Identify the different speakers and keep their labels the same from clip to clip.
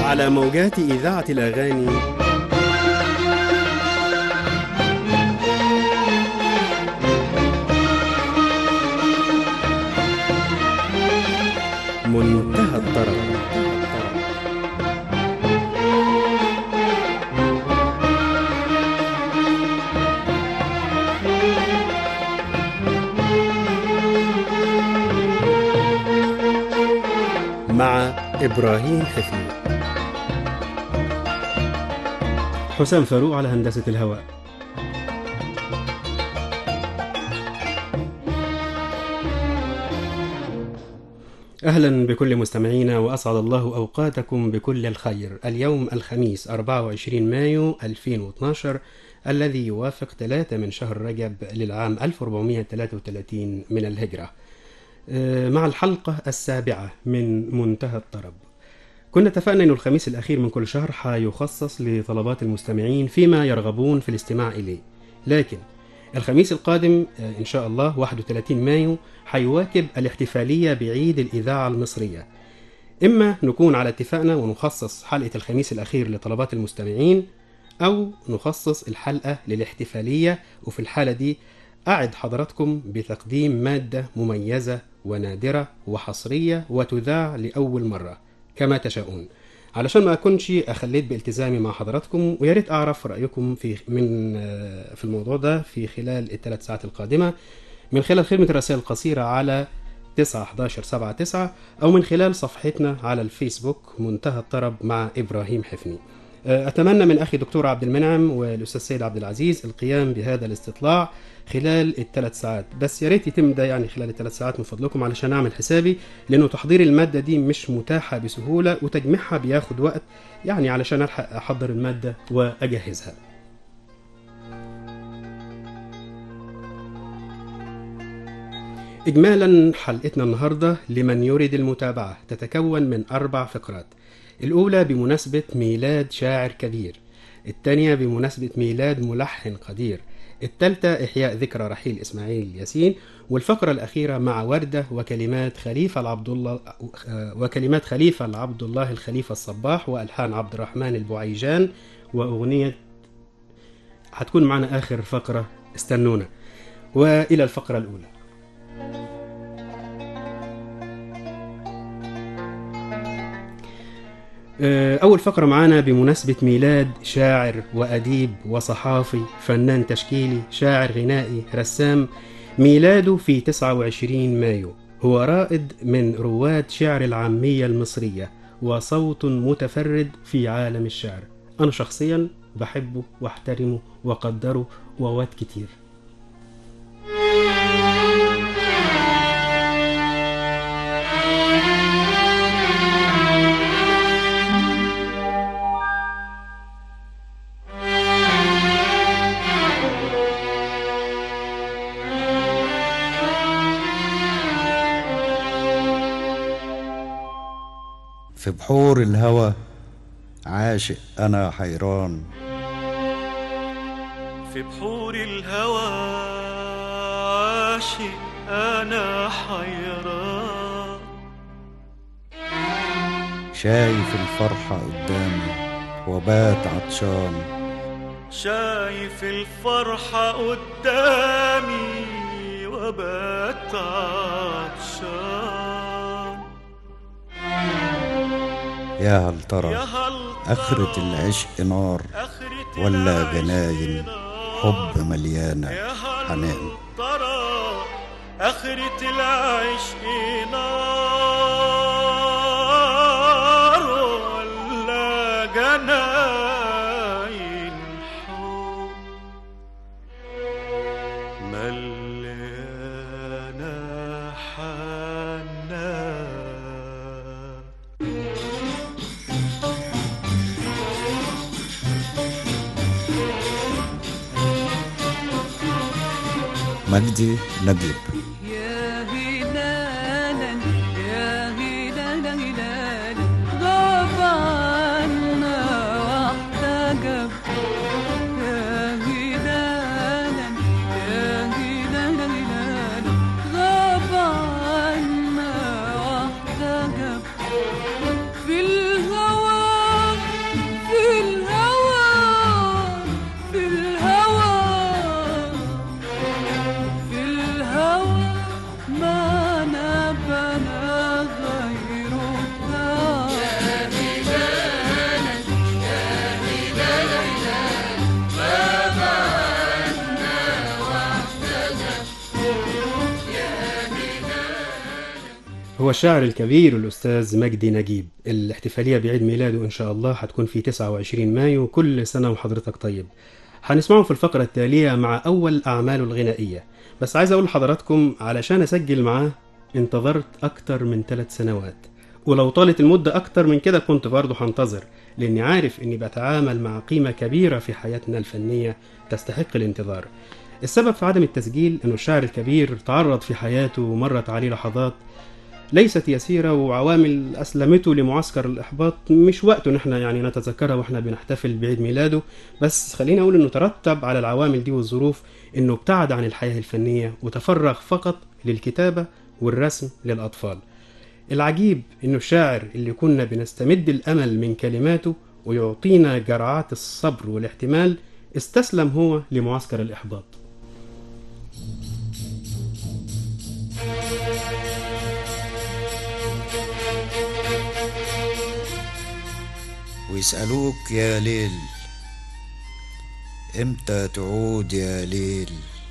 Speaker 1: على موجات إذاعة الأغاني منتهى الطرب مع إبراهيم حفني حسام فاروق على هندسة الهواء أهلا بكل مستمعينا وأسعد الله أوقاتكم بكل الخير اليوم الخميس 24 مايو 2012 الذي يوافق 3 من شهر رجب للعام 1433 من الهجرة آه، مع الحلقة السابعة من منتهى الطرب كنا اتفقنا أن الخميس الأخير من كل شهر حيخصص لطلبات المستمعين فيما يرغبون في الاستماع إليه لكن الخميس القادم آه، إن شاء الله 31 مايو حيواكب الاحتفالية بعيد الإذاعة المصرية إما نكون على اتفاقنا ونخصص حلقة الخميس الأخير لطلبات المستمعين أو نخصص الحلقة للاحتفالية وفي الحالة دي أعد حضراتكم بتقديم مادة مميزة ونادرة وحصرية وتذاع لأول مرة كما تشاءون علشان ما أكونش أخليت بالتزامي مع حضراتكم ويا ريت أعرف رأيكم في من آه، في الموضوع ده في خلال الثلاث ساعات القادمة من خلال خدمة الرسائل القصيرة على 9 11 7 9 أو من خلال صفحتنا على الفيسبوك منتهى الطرب مع إبراهيم حفني أتمنى من أخي دكتور عبد المنعم والأستاذ سيد عبد العزيز القيام بهذا الاستطلاع خلال الثلاث ساعات بس يا ريت يتم ده يعني خلال الثلاث ساعات من فضلكم علشان أعمل حسابي لأنه تحضير المادة دي مش متاحة بسهولة وتجميعها بياخد وقت يعني علشان ألحق أحضر المادة وأجهزها إجمالا حلقتنا النهاردة لمن يريد المتابعة تتكون من أربع فقرات الأولى بمناسبة ميلاد شاعر كبير الثانية بمناسبة ميلاد ملحن قدير الثالثة إحياء ذكرى رحيل إسماعيل ياسين والفقرة الأخيرة مع وردة وكلمات خليفة العبد الله وكلمات خليفة العبد الله الخليفة الصباح وألحان عبد الرحمن البعيجان وأغنية هتكون معنا آخر فقرة استنونا وإلى الفقرة الأولى أول فقرة معانا بمناسبة ميلاد شاعر وأديب وصحافي فنان تشكيلي شاعر غنائي رسام ميلاده في 29 مايو هو رائد من رواد شعر العامية المصرية وصوت متفرد في عالم الشعر أنا شخصيا بحبه واحترمه وقدره وواد كتير
Speaker 2: في بحور الهوى عاشق انا حيران
Speaker 3: في بحور الهوى عاشق انا حيران
Speaker 2: شايف الفرحة قدامي وبات عطشان
Speaker 3: شايف الفرحة قدامي وبات عطشان
Speaker 2: يا هل
Speaker 3: يا
Speaker 2: ترى
Speaker 3: هل
Speaker 2: آخرة العشق نار
Speaker 3: آخرة
Speaker 2: ولا
Speaker 3: العشق
Speaker 2: جناين
Speaker 3: نار.
Speaker 2: حب مليانة
Speaker 3: يا هل
Speaker 2: حنان
Speaker 3: ترى آخرة العشق نار ولا جناين حب مليانة حنان
Speaker 2: مجدي نجيب
Speaker 4: يا هلالا يا هلالا هلالا غاب عنا واحتجب يا هلالا يا هلالا هلالا غاب عنا واحتجب في الهوى
Speaker 1: هو الشاعر الكبير الأستاذ مجدي نجيب الاحتفالية بعيد ميلاده إن شاء الله هتكون في 29 مايو كل سنة وحضرتك طيب هنسمعه في الفقرة التالية مع أول أعماله الغنائية بس عايز أقول لحضراتكم علشان أسجل معاه انتظرت أكتر من ثلاث سنوات ولو طالت المدة أكتر من كده كنت برضه هنتظر لأني عارف إني بتعامل مع قيمة كبيرة في حياتنا الفنية تستحق الانتظار السبب في عدم التسجيل إنه الشاعر الكبير تعرض في حياته ومرت عليه لحظات ليست يسيرة وعوامل أسلمته لمعسكر الإحباط مش وقته نحن يعني نتذكرها وإحنا بنحتفل بعيد ميلاده بس خلينا أقول إنه ترتب على العوامل دي والظروف إنه ابتعد عن الحياة الفنية وتفرغ فقط للكتابة والرسم للأطفال العجيب إنه الشاعر اللي كنا بنستمد الأمل من كلماته ويعطينا جرعات الصبر والاحتمال استسلم هو لمعسكر الإحباط
Speaker 2: ويسألوك يا ليل امتى تعود يا ليل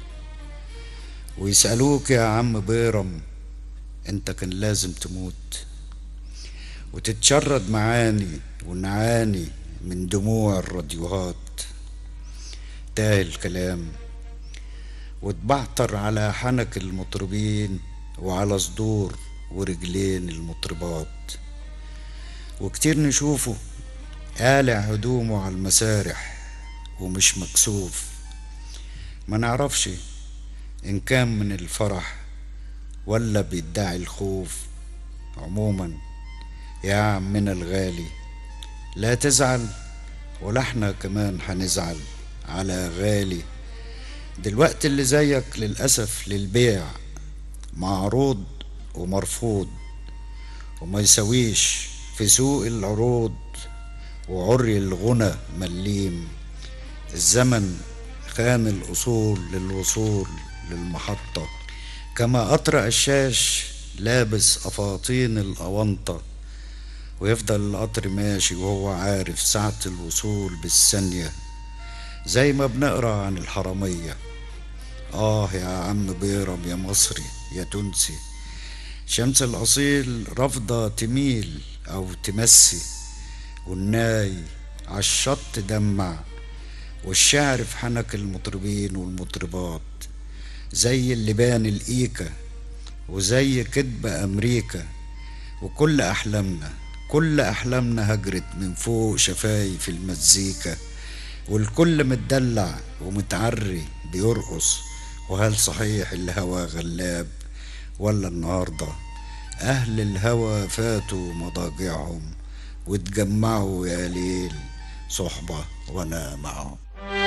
Speaker 2: ويسألوك يا عم بيرم انت كان لازم تموت وتتشرد معاني ونعاني من دموع الراديوهات تاه الكلام وتبعتر على حنك المطربين وعلى صدور ورجلين المطربات وكتير نشوفه قالع هدومه على المسارح ومش مكسوف ما نعرفش إن كان من الفرح ولا بيدعي الخوف عموما يا عمنا الغالي لا تزعل ولا احنا كمان هنزعل على غالي دلوقتي اللي زيك للأسف للبيع معروض ومرفوض وما يسويش في سوق العروض وعري الغنى مليم الزمن خان الأصول للوصول للمحطة كما قطر قشاش لابس أفاطين الأونطة ويفضل القطر ماشي وهو عارف ساعة الوصول بالثانية زي ما بنقرا عن الحرامية آه يا عم بيرم يا مصري يا تونسي شمس الأصيل رافضة تميل أو تمسي والناي عالشط دمع والشعر في حنك المطربين والمطربات زي اللبان الإيكا وزي كدب أمريكا وكل أحلامنا كل أحلامنا هجرت من فوق شفايف المزيكا والكل متدلع ومتعري بيرقص وهل صحيح الهوى غلاب ولا النهارده أهل الهوى فاتوا مضاجعهم واتجمعوا يا ليل صحبة وأنا معهم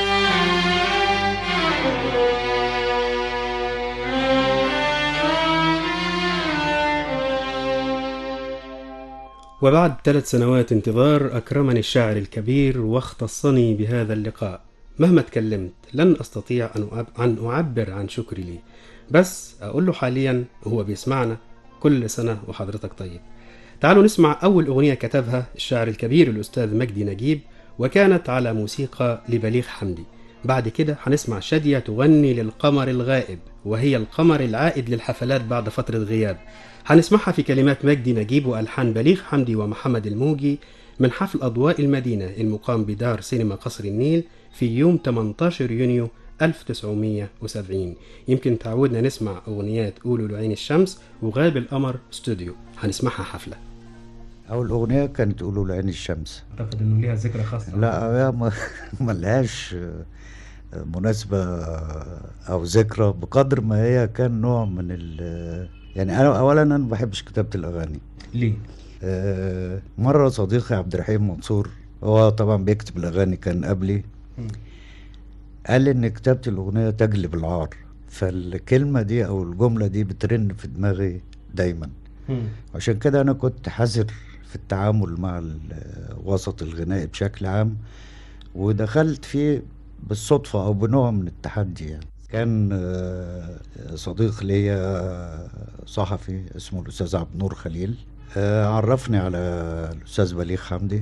Speaker 1: وبعد ثلاث سنوات انتظار أكرمني الشاعر الكبير واختصني بهذا اللقاء مهما تكلمت لن أستطيع أن أعب- أن أعبر عن شكري ليه بس أقول له حاليا هو بيسمعنا كل سنة وحضرتك طيب تعالوا نسمع أول أغنية كتبها الشاعر الكبير الأستاذ مجدي نجيب وكانت على موسيقى لبليغ حمدي بعد كده هنسمع شادية تغني للقمر الغائب وهي القمر العائد للحفلات بعد فترة غياب هنسمعها في كلمات مجدي نجيب وألحان بليغ حمدي ومحمد الموجي من حفل أضواء المدينة المقام بدار سينما قصر النيل في يوم 18 يونيو 1970 يمكن تعودنا نسمع أغنيات قولوا لعين الشمس وغاب القمر استوديو هنسمعها حفلة
Speaker 2: أول أغنية كانت قولوا لعين الشمس
Speaker 1: أعتقد إنه ليها ذكرى خاصة
Speaker 2: لا هي ما ملهاش مناسبة أو ذكرى بقدر ما هي كان نوع من ال يعني أنا أولا أنا ما بحبش كتابة الأغاني
Speaker 1: ليه؟
Speaker 2: آه، مرة صديقي عبد الرحيم منصور هو طبعا بيكتب الأغاني كان قبلي قال لي إن كتابة الأغنية تجلب العار فالكلمة دي أو الجملة دي بترن في دماغي دايما عشان كده أنا كنت حذر في التعامل مع الوسط الغنائي بشكل عام ودخلت فيه بالصدفة أو بنوع من التحدي يعني كان آه، صديق ليا آه، صحفي اسمه الأستاذ عبد النور خليل آه، عرفني على الأستاذ بليغ حمدي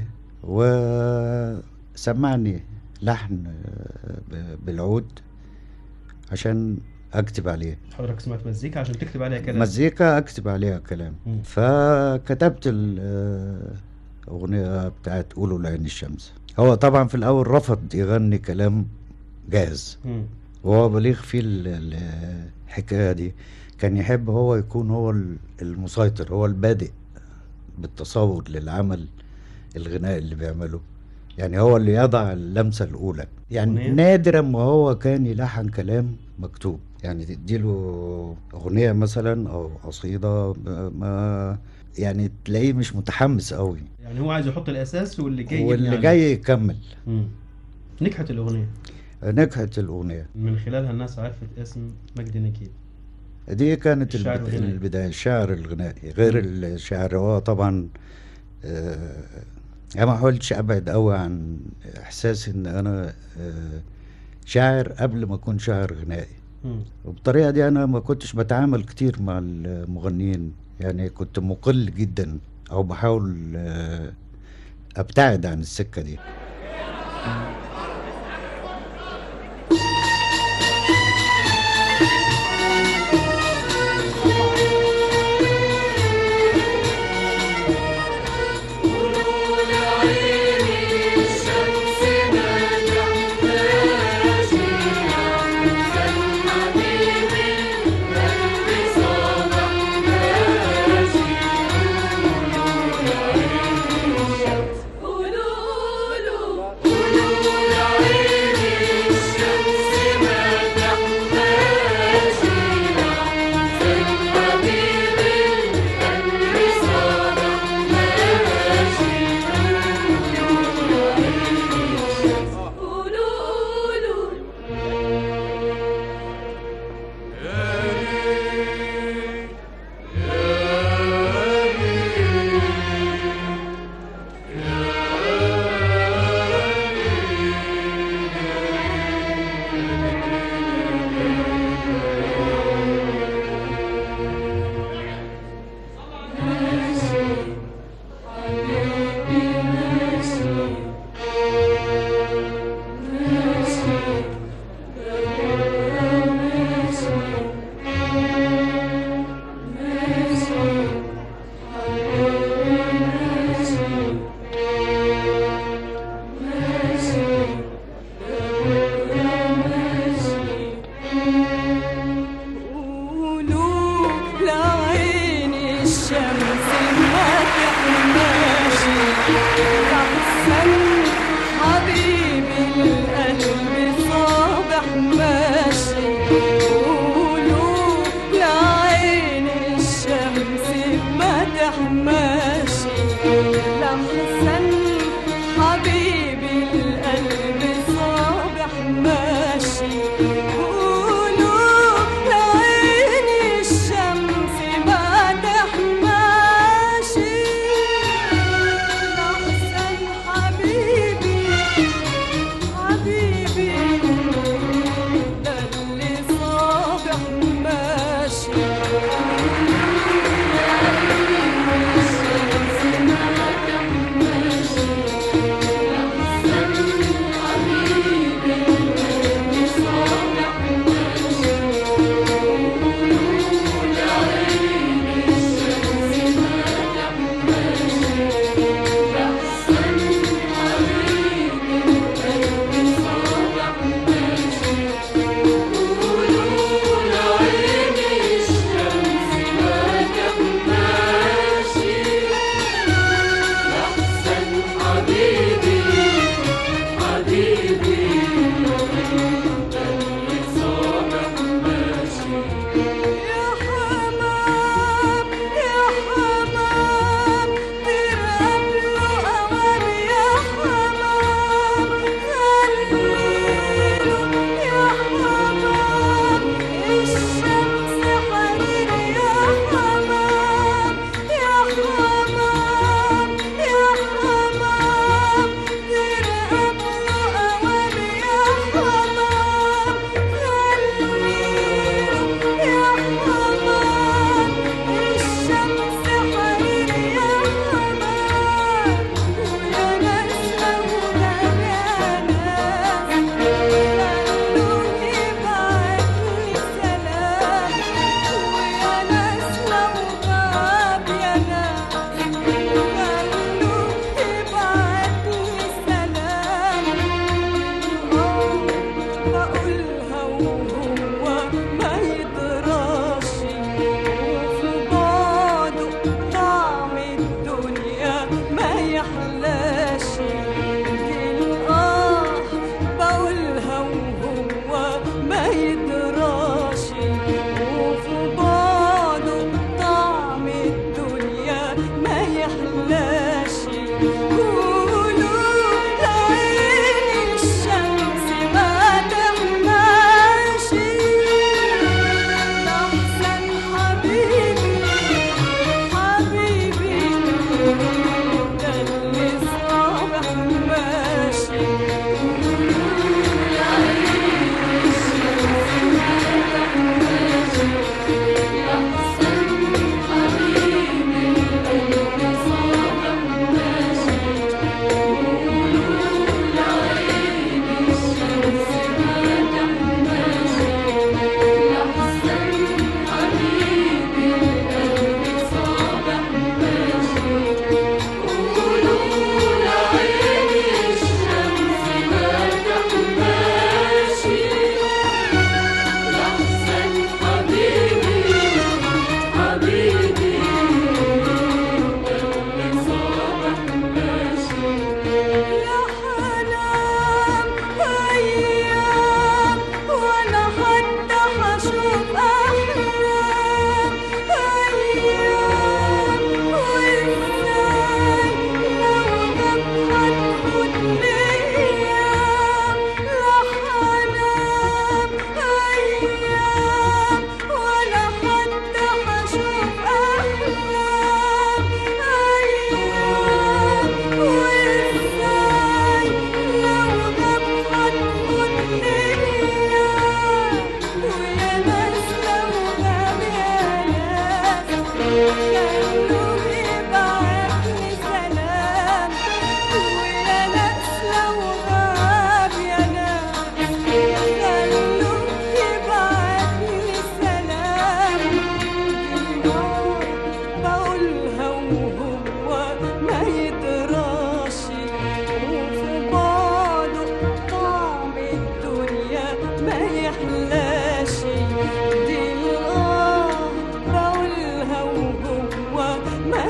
Speaker 2: وسمعني لحن آه، ب- بالعود عشان اكتب عليه
Speaker 1: حضرتك سمعت مزيكا عشان تكتب عليها كلام
Speaker 2: مزيكا اكتب عليها كلام
Speaker 1: مم.
Speaker 2: فكتبت الاغنيه بتاعت قولوا لعين الشمس هو طبعا في الاول رفض يغني كلام جاهز
Speaker 1: مم.
Speaker 2: وهو بليغ في ال- ال- الحكايه دي كان يحب هو يكون هو ال- المسيطر هو البادئ بالتصور للعمل الغنائي اللي بيعمله يعني هو اللي يضع اللمسه الاولى يعني
Speaker 1: أغنية؟
Speaker 2: نادرا ما هو كان يلحن كلام مكتوب يعني تديله اغنيه مثلا او قصيده ب- ما يعني تلاقيه مش متحمس قوي
Speaker 1: يعني هو عايز يحط الاساس واللي جاي يبني
Speaker 2: واللي
Speaker 1: عليه.
Speaker 2: جاي يكمل
Speaker 1: مم. نجحت الاغنيه
Speaker 2: نجحت الاغنيه
Speaker 1: من خلالها الناس عرفت اسم مجدي نجيب
Speaker 2: دي كانت
Speaker 1: الشعر
Speaker 2: البدا-
Speaker 1: الغنائي.
Speaker 2: البداية الشعر الغنائي غير الشعر هو طبعا آه، أنا ما حاولتش أبعد أوي عن إحساسي إن أنا آه، شاعر قبل ما أكون شاعر غنائي
Speaker 1: مم.
Speaker 2: وبالطريقة دي أنا ما كنتش بتعامل كتير مع المغنيين يعني كنت مقل جدا أو بحاول آه، أبتعد عن السكة دي
Speaker 4: قولوا لعين الشمس ما تحماش أحسن حبيبي القلب صابح ماشي قولوا لعين الشمس ما تحماش لحسن حبيبي القلب صابح ماشي قولوا لعين الشمس ما تحماشي لحسن حبيبي حبيبي ده اللي صابح ماشي الشمس ما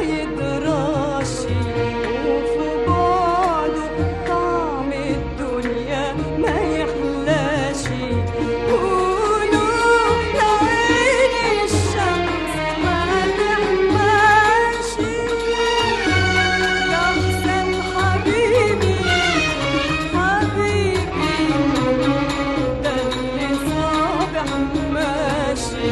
Speaker 4: يدراش وفي بعده طعم الدنيا ما يحلاش قولوا لعين الشمس ما تحماش يا حسن حبيبي حبيبي ده اللي صابح ماشي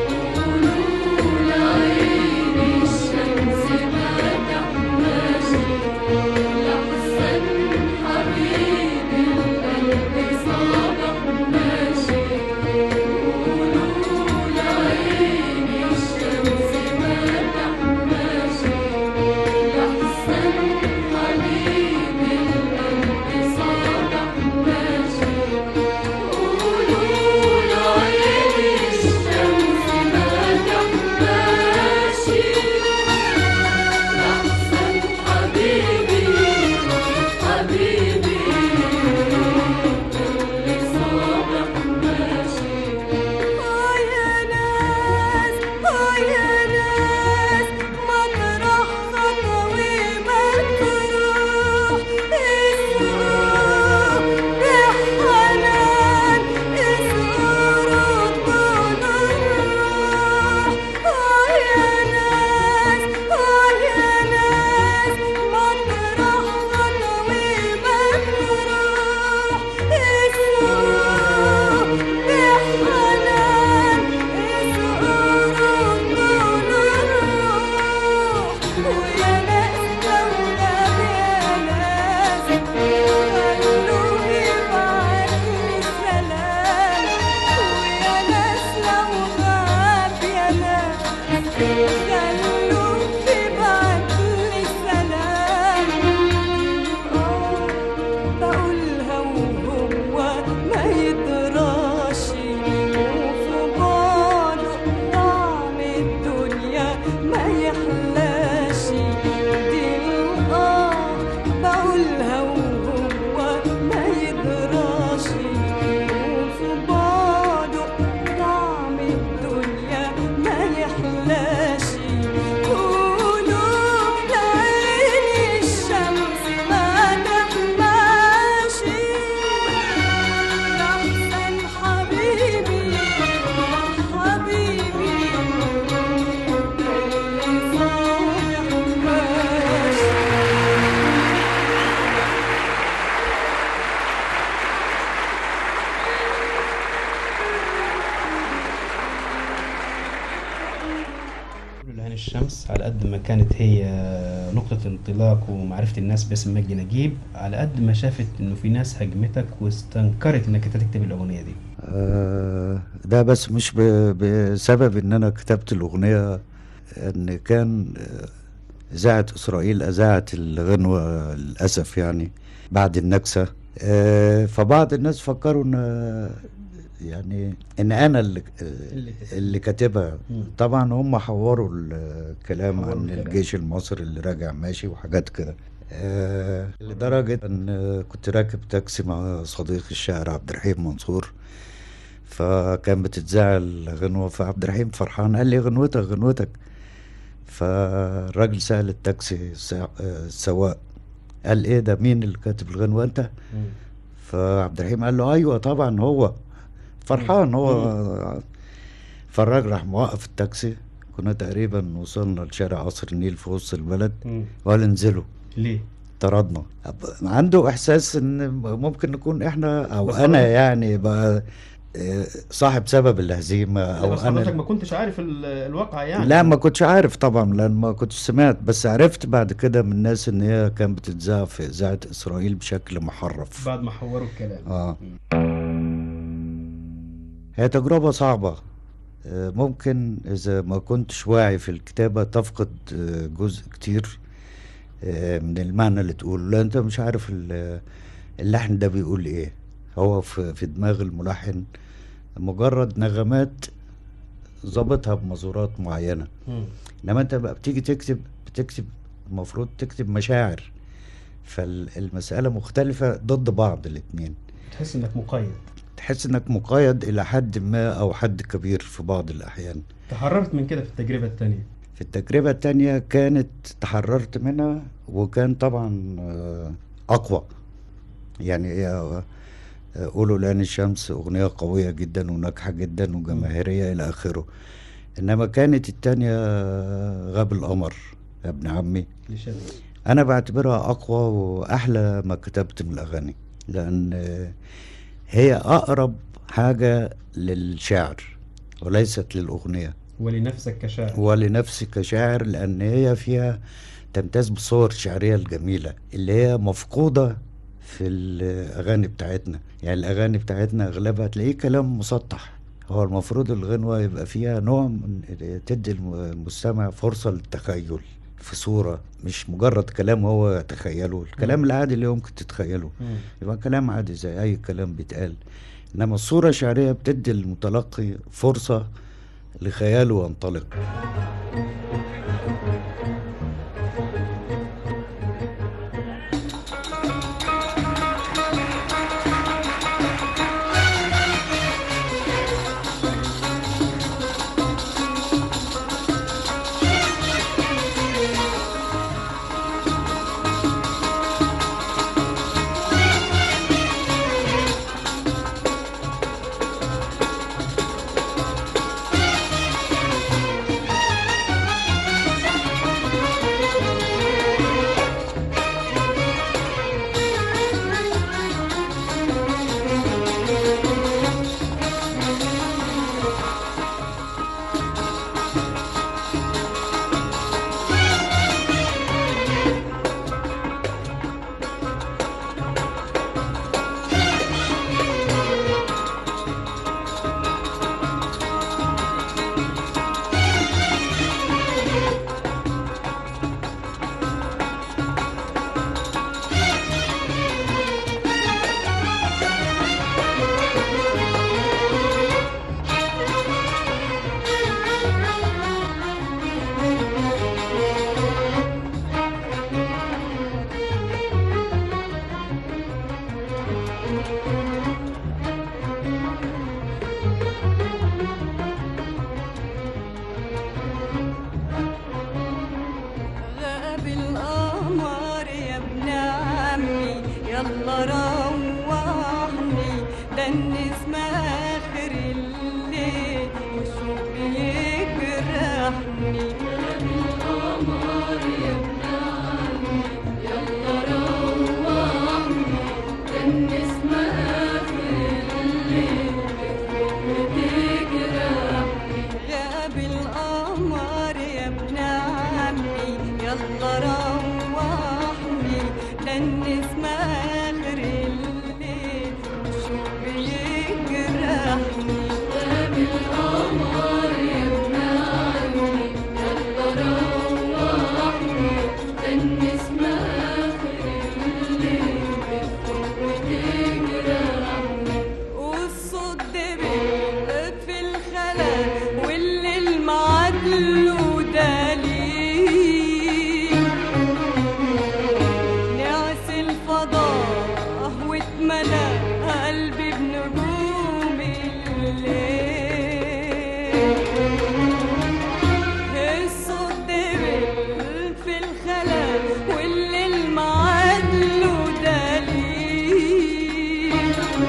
Speaker 4: آه يا ناس آه يا ناس مطرح خطوي ما تروح اسقوا بالحنان اسقوا ردونا الروح آه يا ناس آه يا ناس مطرح خطوي ما تروح اسقوا بالحنان اسقوا ردونا الروح ويا ناس دولة يا ناس خلوه يبعتلي سلام ويا ناس لو غاب يا ناس خلوه يبعتلي سلام آه بقولها وهو ما يدراش وفي بعده طعم الدنيا ما يحلاش دي الآه بقولها وهو ما يدراش وفي بعده طعم الدنيا ما يحلاش قولوا لعين الشمس ما تحماش يا حسن حبيبي حبيبي اللي صالح ماشي
Speaker 1: لهان الشمس على قد ما كانت هي نقطة انطلاق ومعرفة الناس باسم مجدي نجيب على قد ما شافت انه في ناس هجمتك واستنكرت انك انت تكتب الاغنية دي
Speaker 2: آه، ده بس مش ب- بسبب ان انا كتبت الاغنيه ان كان آه، اذاعه اسرائيل اذاعت الغنوه للاسف يعني بعد النكسه آه، فبعض الناس فكروا ان يعني ان انا اللي
Speaker 1: اللي كتب.
Speaker 2: اللي كاتبها
Speaker 1: مم.
Speaker 2: طبعا هم حوروا الكلام
Speaker 1: حوروا
Speaker 2: عن
Speaker 1: الكلام.
Speaker 2: الجيش المصري اللي راجع ماشي وحاجات كده آه لدرجة ان كنت راكب تاكسي مع صديقي الشاعر عبد الرحيم منصور فكان بتتذاع الغنوة فعبد الرحيم فرحان قال لي غنوتك غنوتك فالراجل سأل التاكسي السا- آه، السواق قال ايه ده مين اللي كاتب الغنوة انت فعبد الرحيم قال له ايوه طبعا هو فرحان هو فالراجل راح موقف التاكسي كنا تقريبا وصلنا لشارع قصر النيل في وسط البلد
Speaker 1: مم.
Speaker 2: وقال انزلوا
Speaker 1: ليه؟
Speaker 2: طردنا أب- عنده احساس ان ممكن نكون احنا او
Speaker 1: بس
Speaker 2: انا
Speaker 1: حضرتك-
Speaker 2: يعني بقى آه، صاحب سبب الهزيمه
Speaker 1: او
Speaker 2: او
Speaker 1: بس حضرتك
Speaker 2: انا
Speaker 1: ما كنتش عارف ال- الواقع يعني
Speaker 2: لا ما كنتش عارف طبعا لان ما كنتش سمعت بس عرفت بعد كده من الناس ان هي كانت بتتذاع في اذاعه اسرائيل بشكل محرف
Speaker 1: بعد ما حوروا الكلام
Speaker 2: اه هي تجربة صعبة آه، ممكن إذا ما كنتش واعي في الكتابة تفقد آه، جزء كتير آه، من المعنى اللي تقوله لا أنت مش عارف ال- اللحن ده بيقول إيه هو في في دماغ الملحن مجرد نغمات ظابطها بمزورات معينة
Speaker 1: مم.
Speaker 2: انما انت بقى بتيجي تكتب بتكتب المفروض تكتب مشاعر فالمسألة مختلفة ضد بعض الاتنين
Speaker 1: تحس انك مقيد
Speaker 2: تحس انك مقيد الى حد ما او حد كبير في بعض الاحيان
Speaker 1: تحررت من كده في التجربة التانية
Speaker 2: في التجربة التانية كانت تحررت منها وكان طبعا آه، أقوى يعني هي آه، قولوا لان الشمس أغنية قوية جدا وناجحة جدا وجماهيرية إلى آخره إنما كانت التانية آه، غاب القمر يا ابن عمي
Speaker 1: لشادي
Speaker 2: انا بعتبرها اقوى واحلى ما كتبت من الاغاني لان آه، هي اقرب حاجه للشعر وليست للاغنيه
Speaker 1: ولنفسك كشاعر
Speaker 2: ولنفسي كشاعر لان هي فيها تمتاز بالصور الشعريه الجميله اللي هي مفقوده في الاغاني بتاعتنا يعني الاغاني بتاعتنا اغلبها تلاقيه كلام مسطح هو المفروض الغنوة يبقى فيها نوع من تدي المستمع فرصة للتخيل في صورة مش مجرد كلام هو يتخيله الكلام العادي اللي ممكن تتخيله
Speaker 1: مم.
Speaker 2: يبقى كلام عادي زي أي كلام بيتقال إنما الصورة الشعرية بتدي المتلقي فرصة لخياله ينطلق
Speaker 4: غاب القمر يا ابن عمي يلا روحني ده النسمة آخر الليل وشوف بيجرحني غاب القمر يا ابن عمي يلا روحني ده النسمة آخر الليل وشوف بتجرحني غاب القمر يا ابن عمي يلا روحني لان اسمه اخر الليل شو بيجرحني غاب القمر يا ابن عمي يلا روحني لان اسمه اخر الليل شو بيجرحني والصوت دبل في الخلا والليل معدله دليل نعس الفضاء واتملى قلبي بنجوم الليل الصوت دبل في الخلا والليل معدله دليل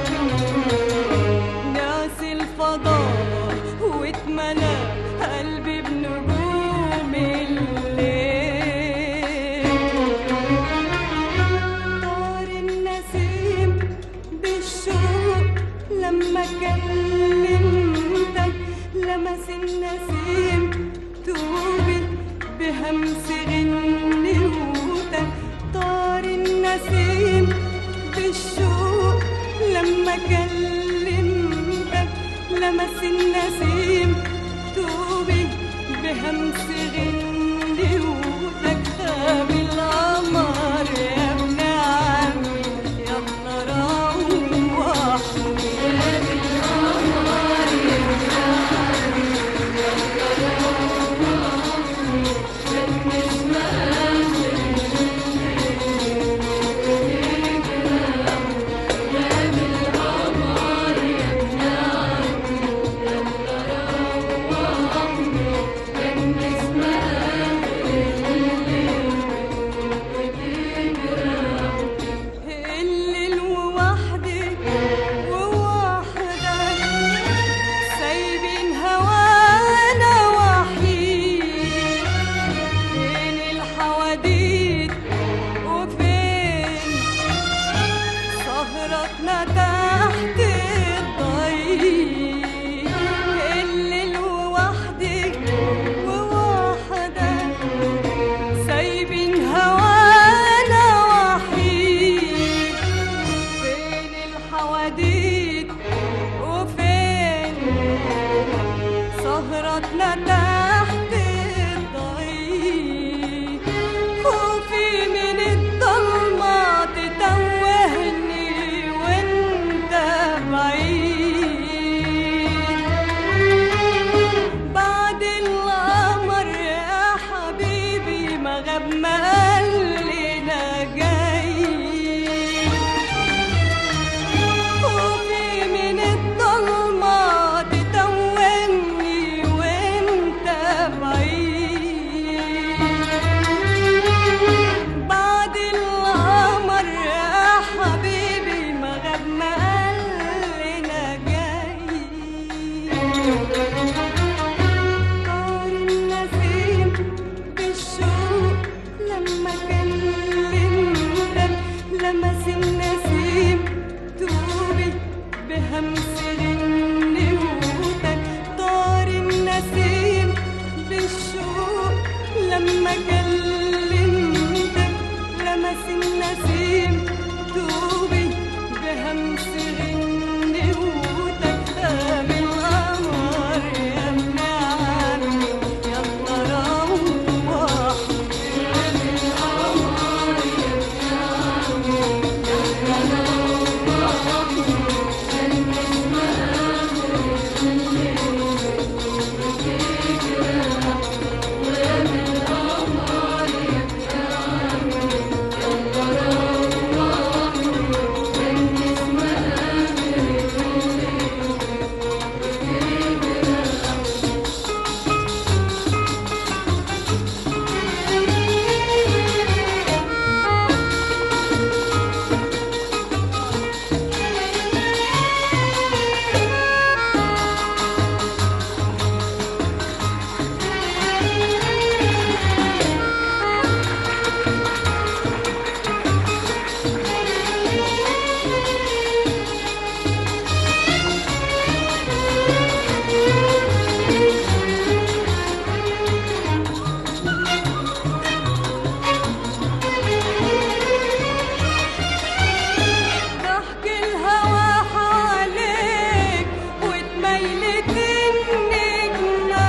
Speaker 4: ناس الفضاء واتملى قلبي بنجوم الليل طار النسيم بالشوق لما كلمتك لمس النسيم توبي بهمس غنيوتك طار النسيم بالشوق لما كلمتك لمس النسيم توبي بهمس غنيوتك غاب القمر يا ابن عمي يلا روحني غاب القمر يا ابن عمي يلا روحني لأن اسمه غاب القمر يا ابن عمي يلا روحني لأن اسمه غاب ما قال لنا جاي خوفي من الضلمة تتوهني وانت بعيد بعد القمر يا حبيبي ما غاب ما قال لنا جاي طار النسيم بالشوق لما كلمتك لمس النسيم توبي بهمس غنوتك طار النسيم بالشوق لما كلمتك لمس النسيم توبي بهمس غنوتك قام القمر يا ابن عمي يلا روح ضحك الهوى حواليك واتميلت النجمة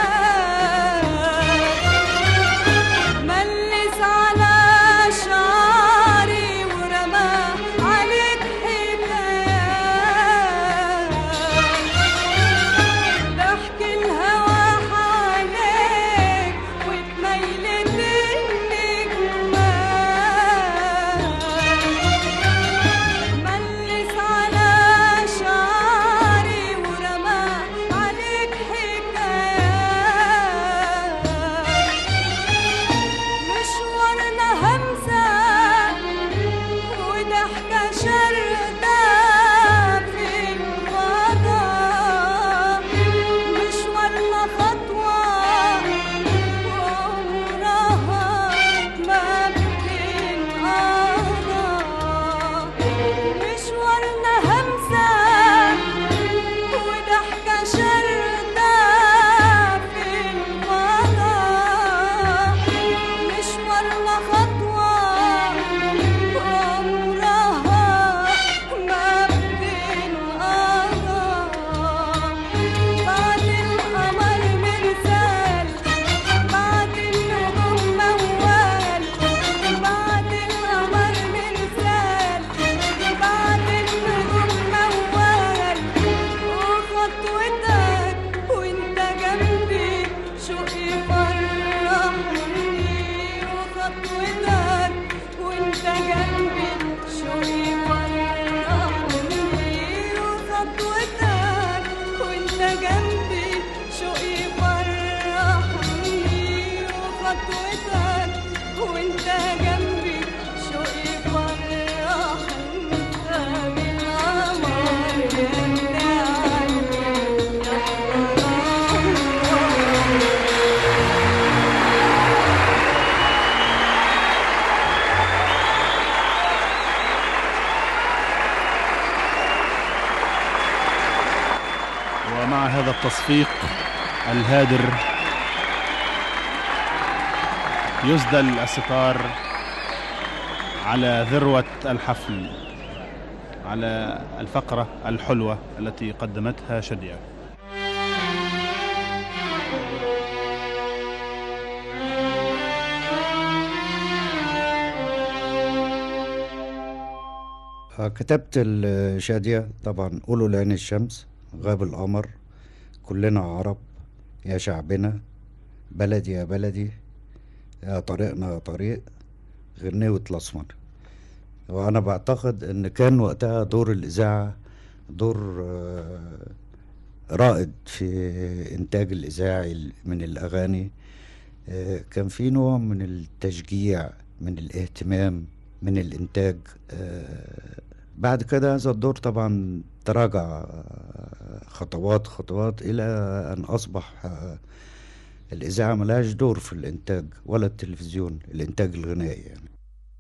Speaker 4: ملس على شعري ورمى عليك حكايات ضحك الهوى حواليك واتميلت النجمة ملس على شعري ورمى عليك حكايات مشوارنا همسة وضحكة شردة في الفضاء مشوارنا خطوة وعمرها ما بتنقضى مشوارنا همسة وضحكة شردة في الفضاء مشوارنا خطوة وعمرها ما بتنقضى بعد القمر مرسال بعد النجوم موال بعد القمر مرسال بعد النجوم موال وخطوتك وانت جنبي شوقي فرحني وخطوتك وانت جنبي شوقي فرحني وخطوتك وانت جنبي شوقي فرحني وخطوتك وانت جنبي شوقي فرحني بالقمر يا
Speaker 5: ومع هذا التصفيق الهادر يسدل الستار على ذروة الحفل على الفقرة الحلوة التي قدمتها شدية
Speaker 2: آه، كتبت الشادية طبعا قولوا لعين الشمس غاب القمر كلنا عرب يا شعبنا بلدي يا بلدي يا طريقنا يا طريق غنيوة الأسمر وأنا بعتقد إن كان وقتها دور الإذاعة دور آه، رائد في إنتاج الإذاعي من الأغاني آه، كان في نوع من التشجيع من الاهتمام من الإنتاج آه، بعد كده هذا الدور طبعا تراجع آه، خطوات خطوات إلى أن أصبح آه، الإذاعة ملهاش دور في الإنتاج ولا التلفزيون الإنتاج الغنائي يعني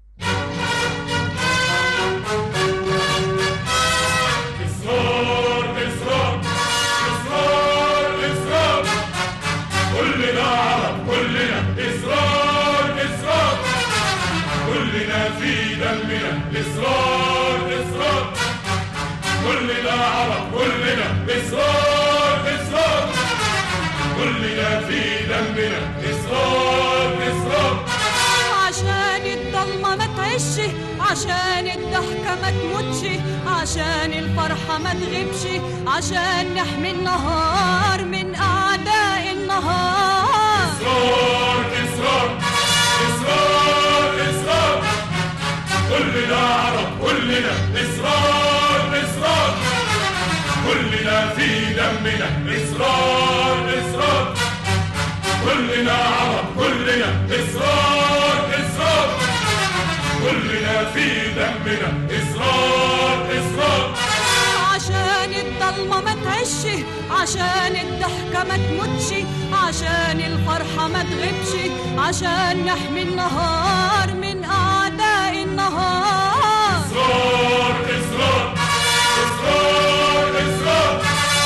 Speaker 6: إصرار إصرار إصرار إصرار كلنا عرب كلنا إصرار إصرار كلنا في دمنا إصرار إصرار كلنا عرب كلنا إصرار إصرار كلنا في دمنا إصرار إصرار
Speaker 4: عشان الضلمة ما تعيش عشان الضحكة ما تموتش عشان الفرحة ما تغيبش عشان نحمي النهار من أعداء النهار
Speaker 6: إصرار إصرار إصرار إصرار كلنا عرب كلنا إصرار إصرار كلنا في دمنا إصرار إصرار كلنا عرب كلنا إصرار إصرار كلنا في دمنا إصرار إصرار
Speaker 4: عشان الضلمة ما تعيش عشان الضحكة ما تموتش عشان الفرحة ما تغيبش عشان نحمي النهار من أعداء النهار
Speaker 6: إصرار إصرار إصرار إصرار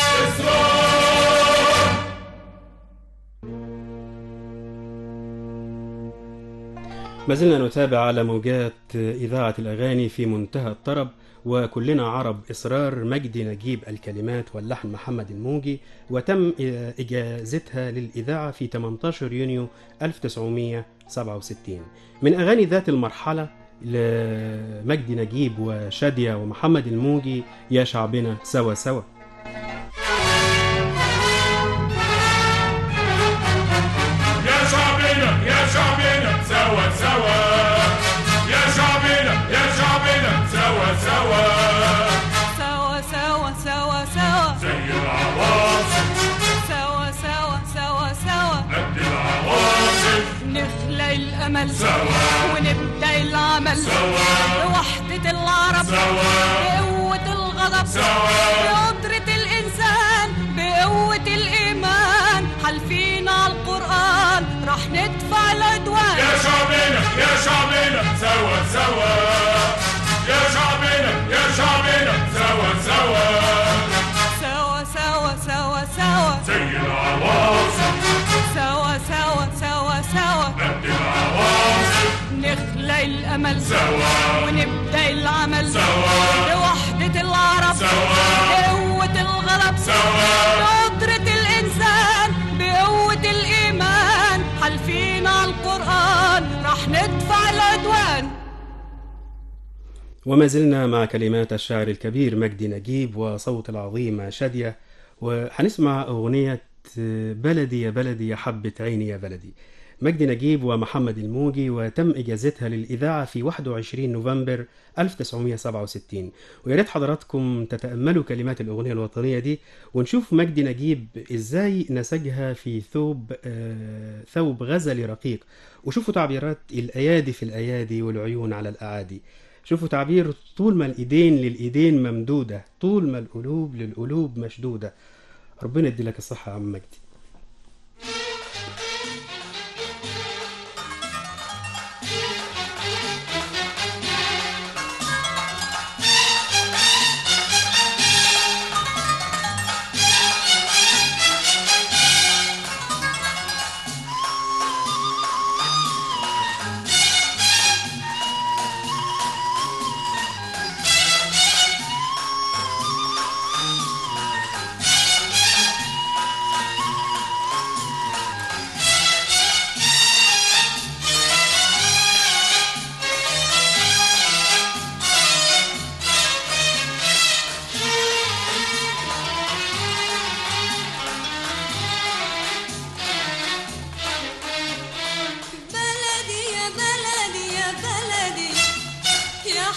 Speaker 6: إصرار
Speaker 1: ما زلنا نتابع على موجات إذاعة الأغاني في منتهى الطرب وكلنا عرب إصرار مجدي نجيب الكلمات واللحن محمد الموجي وتم إجازتها للإذاعة في 18 يونيو 1967 من أغاني ذات المرحلة لمجدي نجيب وشادية ومحمد الموجي يا شعبنا سوا سوا
Speaker 6: يا شعبنا يا شعبنا سوا سوا يا شعبنا يا شعبنا سوا سوا
Speaker 4: سوا سوا سوا سوا
Speaker 6: زي العواصف
Speaker 4: سوا سوا سوا سوا
Speaker 6: قد العواصف
Speaker 4: نخلق الأمل
Speaker 6: سوا.
Speaker 4: ونبدأ العمل
Speaker 6: سوا.
Speaker 4: بوحدة العرب
Speaker 6: سوا.
Speaker 4: بقوة الغضب
Speaker 6: سوا.
Speaker 4: بقدرة الإنسان بقوة الإيمان حالفين على القرآن راح ندفع العدوان
Speaker 6: يا شعبنا يا شعبنا سوا سوا يا شعبنا يا شعبنا سوا سوا
Speaker 4: سوا سوا سوا سوا
Speaker 6: زي العواصف
Speaker 4: سوا سوا سوا سوا
Speaker 6: قد العواصف
Speaker 4: نخلق الأمل
Speaker 6: سوا.
Speaker 4: ونبدأ العمل
Speaker 6: سوا.
Speaker 4: بوحدة العرب
Speaker 6: سوا.
Speaker 4: بقوة الغضب
Speaker 6: سوا.
Speaker 4: بقدرة الإنسان بقوة الإيمان حالفين على القرآن راح ندفع العدوان
Speaker 1: وما زلنا مع كلمات الشاعر الكبير مجدي نجيب وصوت العظيمة شادية وهنسمع أغنية بلدي يا بلدي يا حبة عيني يا بلدي مجدي نجيب ومحمد الموجي وتم إجازتها للإذاعة في 21 نوفمبر 1967 ويا ريت حضراتكم تتأملوا كلمات الأغنية الوطنية دي ونشوف مجدي نجيب إزاي نسجها في ثوب آه ثوب غزلي رقيق وشوفوا تعبيرات الأيادي في الأيادي والعيون على الأعادي شوفوا تعبير طول ما الإيدين للإيدين ممدودة طول ما القلوب للقلوب مشدودة ربنا يدي لك الصحة يا عم مجدي
Speaker 6: يا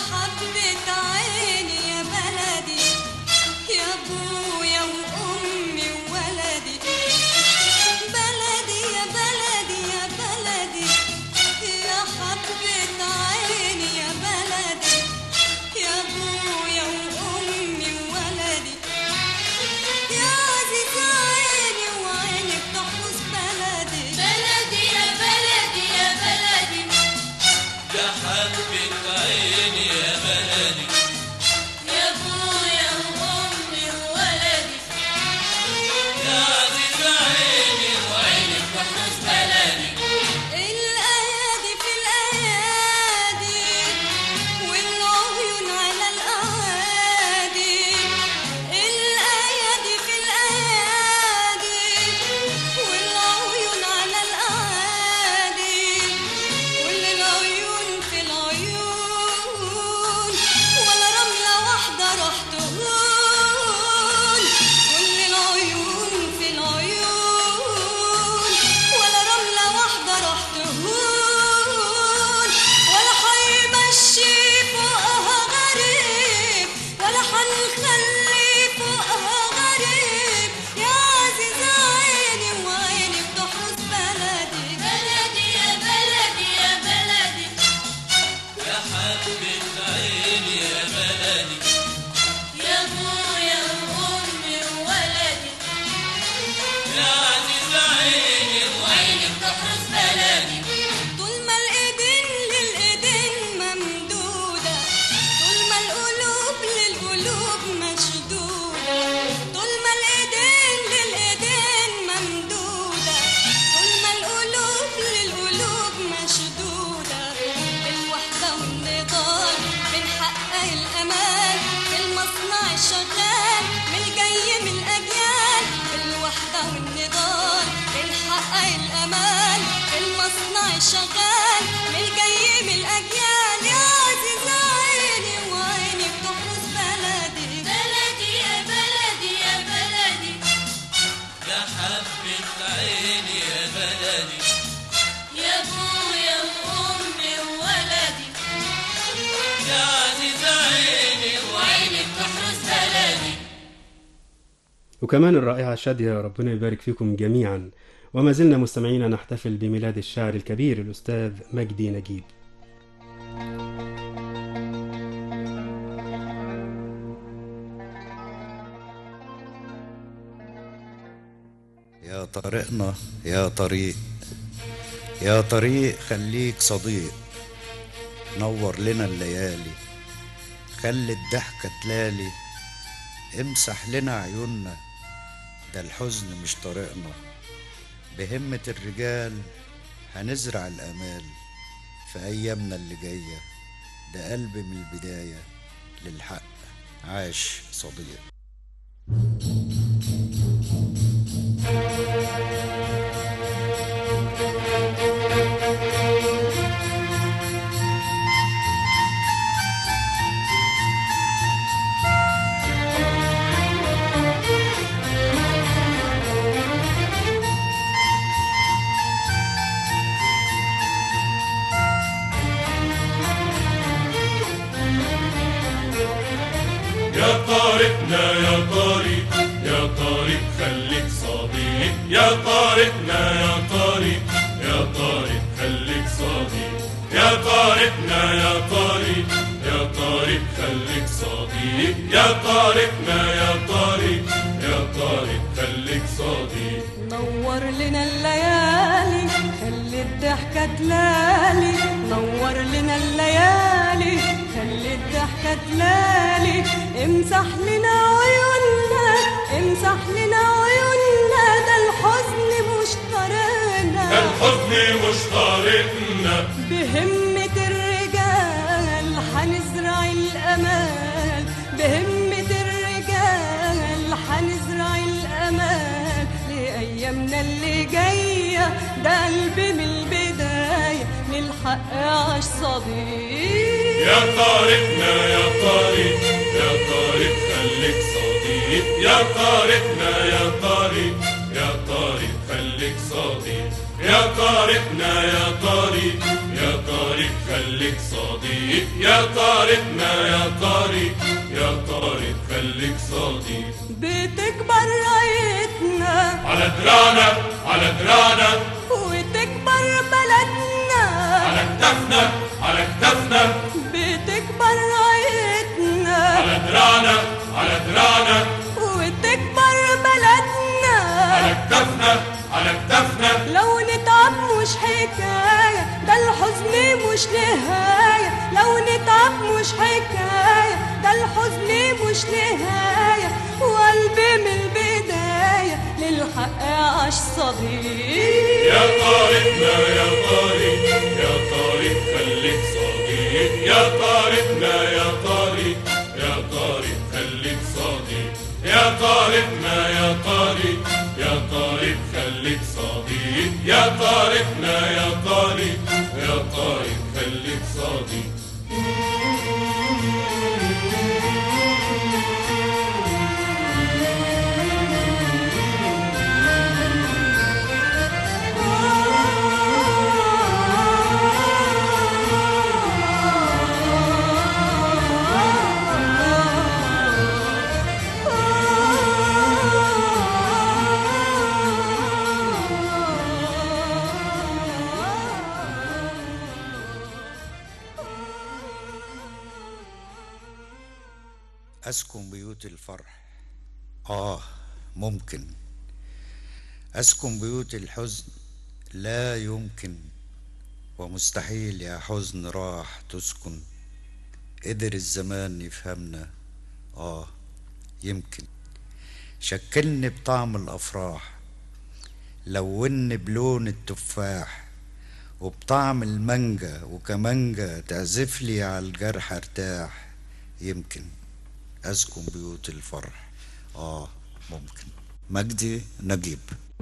Speaker 7: حبة عيني يا بلدي يا ابويا وامي وولدي بلدي يا بلدي يا بلدي يا حبة عيني يا بلدي يا ابويا وامي وولدي يا عزيز عيني وعيني بتحرس بلدي بلدي يا بلدي يا بلدي
Speaker 8: يا حبة عيني يا بلدي
Speaker 7: يا ابويا وامي وولدي
Speaker 8: يا عزيز عيني وعيني بتحرس بلدي
Speaker 7: الايادي في الايادي والعيون على الاعادي الايادي في الايادي والعيون على الاعادي والعيون في العيون ولا رمله واحده راح تهون كل العيون في العيون ولا رملة واحدة راح تهون ولا حيمشي فوقها غريب ولا حنخلي فوقها غريب يا عزيز عيني وعيني بتحرس بلدي بلدي يا بلدي يا بلدي
Speaker 8: يا حبة عيني يا بلدي
Speaker 7: يا ابويا وامي وولدي
Speaker 8: يا عزيز عيني وعيني بتحرس بلدي
Speaker 7: طول ما الايدين للايدين ممدودة طول ما القلوب للقلوب مشدودة طول ما الايدين للايدين ممدودة طول ما القلوب للقلوب مشدودة بالوحدة والنضال بنحقق الأمان في المصنع الشغال من الجاي من الأجيال بالوحدة والنضال بنحقق الأمان في المصنع الشغال من الجاي من الأجيال يا عزيز عيني وعيني بتحرس بلدي بلدي يا بلدي يا بلدي
Speaker 8: يا حبة عيني يا بلدي
Speaker 7: يا ابويا وامي وولدي
Speaker 8: يا عزيز عيني وعيني بتحرس بلدي
Speaker 1: وكمان الرائعة شادية ربنا يبارك فيكم جميعا وما زلنا مستمعين نحتفل بميلاد الشاعر الكبير الأستاذ مجدي نجيب
Speaker 2: يا طريقنا يا طريق يا طريق خليك صديق نور لنا الليالي خلي الضحكة تلالي امسح لنا عيوننا ده الحزن مش طريقنا بهمة الرجال هنزرع الأمال في أيامنا اللي جاية ده قلب من البداية للحق عاش صديق
Speaker 6: يا طارقنا يا طارق يا طارق خليك صديق يا طارقنا يا طارق يا طارق خليك صديق يا طارقنا يا طارق يا طارق خليك صديق يا طارقنا يا طارق يا طارق خليك صديق
Speaker 4: نور لنا الليالي خلي الضحكة تلالي نور لنا الليالي خلي الضحكة تلالي امسح لنا عيوننا امسح لنا عيوننا ده الحزن مش طريقنا
Speaker 6: الحزن مش طارقنا
Speaker 4: بهمة الرجال حنزرع الأمال بهمة الرجال حنزرع الأمال لأيامنا اللي جاية ده قلبي من البداية للحق عاش صديق
Speaker 6: يا طارقنا يا طارق يا طارق خليك صديق يا طارقنا يا طارق يا طارق خليك صديق يا طارقنا يا طارق يا طارق خليك صديق يا طارقنا دراعنا على دراعنا
Speaker 4: وتكبر بلدنا
Speaker 6: على كتفنا على كتفنا
Speaker 4: بتكبر رايتنا
Speaker 6: على دراعنا على دراعنا
Speaker 4: وتكبر بلدنا
Speaker 6: على كتفنا على كتفنا
Speaker 4: لو نتعب مش حكاية ده الحزن مش نهاية لو نتعب مش حكاية ده الحزن مش نهاية وقلبي من البداية للحق عاش صديق
Speaker 6: يا طارقنا يا طارق يا طارق خليك صديق يا طارقنا يا طارق يا طارق خليك صديق يا طارقنا يا طارق يا طارق خليك صديق يا طارقنا يا طارق يا طارق خليك صديق
Speaker 2: أسكن بيوت الفرح آه ممكن أسكن بيوت الحزن لا يمكن ومستحيل يا حزن راح تسكن قدر الزمان يفهمنا آه يمكن شكلني بطعم الأفراح لوني بلون التفاح وبطعم المانجا وكمانجا تعزف لي على الجرح ارتاح يمكن أسكن بيوت الفرح آه ممكن مجدي نجيب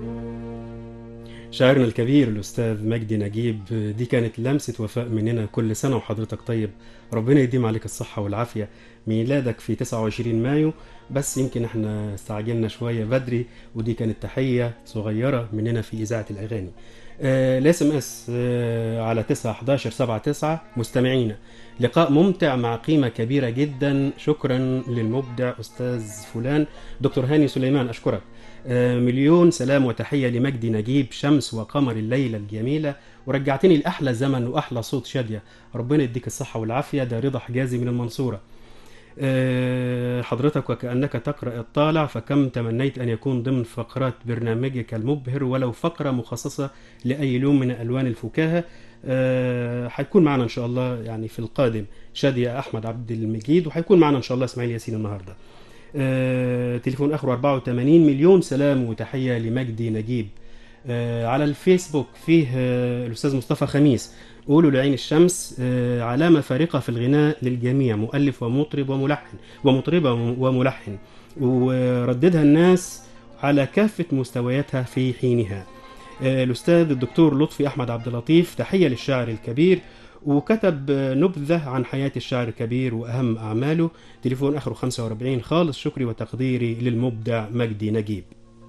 Speaker 1: شاعرنا الكبير الأستاذ مجدي نجيب دي كانت لمسة وفاء مننا كل سنة وحضرتك طيب ربنا يديم عليك الصحة والعافية ميلادك في 29 مايو بس يمكن احنا استعجلنا شوية بدري ودي كانت تحية صغيرة مننا في إذاعة الأغاني الاس ام اس على 9 11 7 9 مستمعينا لقاء ممتع مع قيمة كبيرة جدا شكرا للمبدع أستاذ فلان دكتور هاني سليمان أشكرك آه، مليون سلام وتحية لمجدي نجيب شمس وقمر الليلة الجميلة ورجعتني لأحلى زمن وأحلى صوت شادية ربنا يديك الصحة والعافية ده رضا حجازي من المنصورة آه، حضرتك وكأنك تقرأ الطالع فكم تمنيت أن يكون ضمن فقرات برنامجك المبهر ولو فقرة مخصصة لأي لون من ألوان الفكاهة آه، هيكون معنا إن شاء الله يعني في القادم شادية أحمد عبد المجيد وهيكون معنا إن شاء الله إسماعيل ياسين النهاردة آه، تليفون آخره 84 مليون سلام وتحية لمجدي نجيب آه، على الفيسبوك فيه آه، الأستاذ مصطفى خميس قولوا لعين الشمس آه، علامة فارقة في الغناء للجميع مؤلف ومطرب وملحن ومطربة وملحن ورددها الناس على كافة مستوياتها في حينها آه، الأستاذ الدكتور لطفي أحمد عبد اللطيف تحية للشاعر الكبير وكتب آه، نبذة عن حياة الشاعر الكبير وأهم أعماله تليفون آخره 45 خالص شكري وتقديري للمبدع مجدي نجيب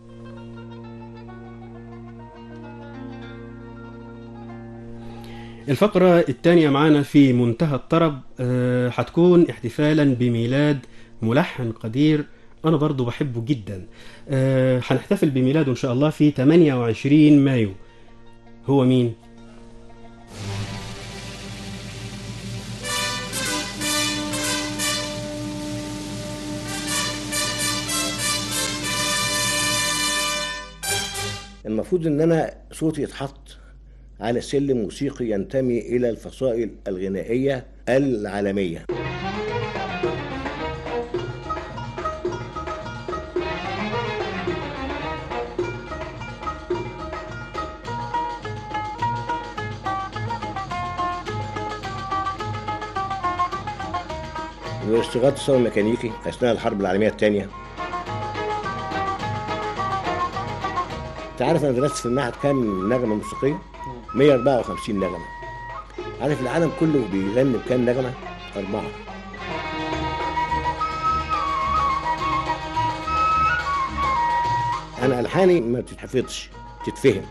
Speaker 1: الفقرة الثانية معانا في منتهى الطرب آه، هتكون احتفالا بميلاد ملحن قدير أنا برضو بحبه جدا آه، هنحتفل بميلاده إن شاء الله في 28 مايو هو مين؟
Speaker 9: المفروض ان انا صوتي يتحط على سلم موسيقي ينتمي الى الفصائل الغنائيه العالميه واشتغلت صالون ميكانيكي اثناء الحرب العالميه الثانيه انت عارف انا درست في المعهد كام نغمه موسيقيه 154 نغمه عارف العالم كله بيغني بكام نغمه اربعه انا الحاني ما بتتحفظش تتفهم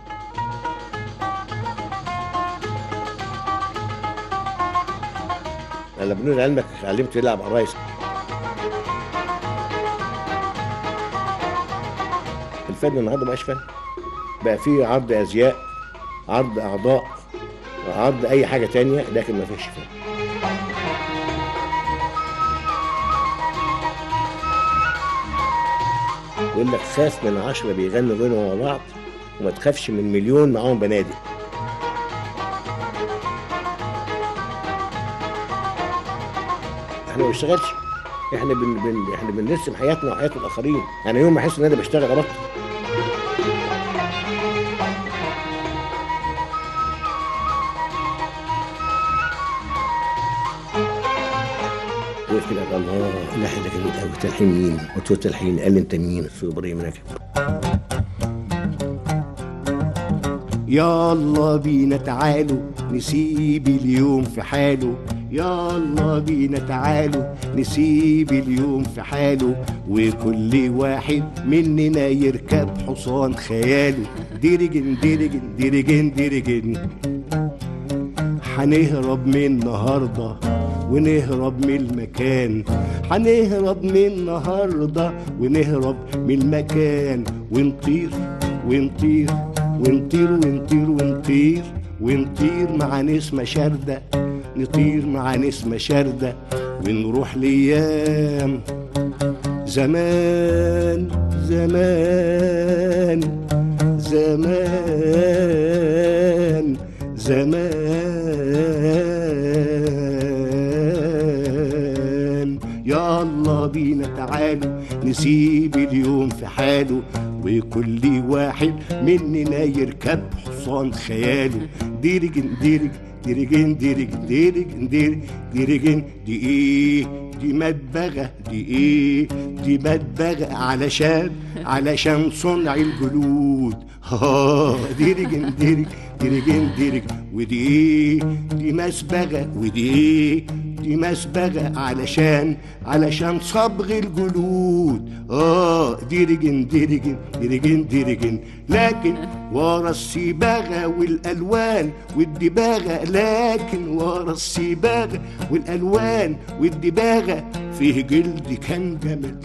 Speaker 9: انا بنقول علمك علمته يلعب على الرايس الفن النهارده مبقاش فن بقى في عرض ازياء عرض اعضاء عرض اي حاجه تانية لكن ما فيش فن يقول لك خاف من عشرة بيغنوا غنوا مع بعض وما تخافش من مليون معاهم بنادق احنا ما بنشتغلش احنا بن بن احنا بنرسم حياتنا وحياه الاخرين انا يوم ما احس ان انا بشتغل ابطل وقف كده قال الله اللحن ده جميل قوي تلحين مين؟ قلت له تلحين قال لي انت مين؟ قلت له ابراهيم راكب
Speaker 10: يلا بينا تعالوا نسيب اليوم في حاله يلا بينا تعالوا نسيب اليوم في حاله وكل واحد مننا يركب حصان خياله ديرجن ديرجن ديرجن ديرجن هنهرب من النهارده ونهرب من المكان هنهرب من النهارده ونهرب من المكان ونطير ونطير ونطير ونطير ونطير ونطير مع نسمة شاردة نطير مع نسمة شاردة ونروح ليام زمان زمان زمان زمان يلا بينا تعالوا نسيب اليوم في حاله وكل واحد مننا يركب حصان خياله ديرجن ديرج ديرجن ديرج ديرجن ديرج ديرجن دي ايه دي مدبغة دي ايه دي مدبغة علشان علشان صنع الجلود ها ديرجن ديرج ديرجن ديرج ودي ايه دي مسبغة ودي ايه دي مسبغة علشان علشان صبغ الجلود اه ديرجن ديرجن ديرجن ديرجن لكن ورا الصباغة والألوان والدباغة لكن ورا الصباغة والألوان والدباغة فيه جلد كان جمل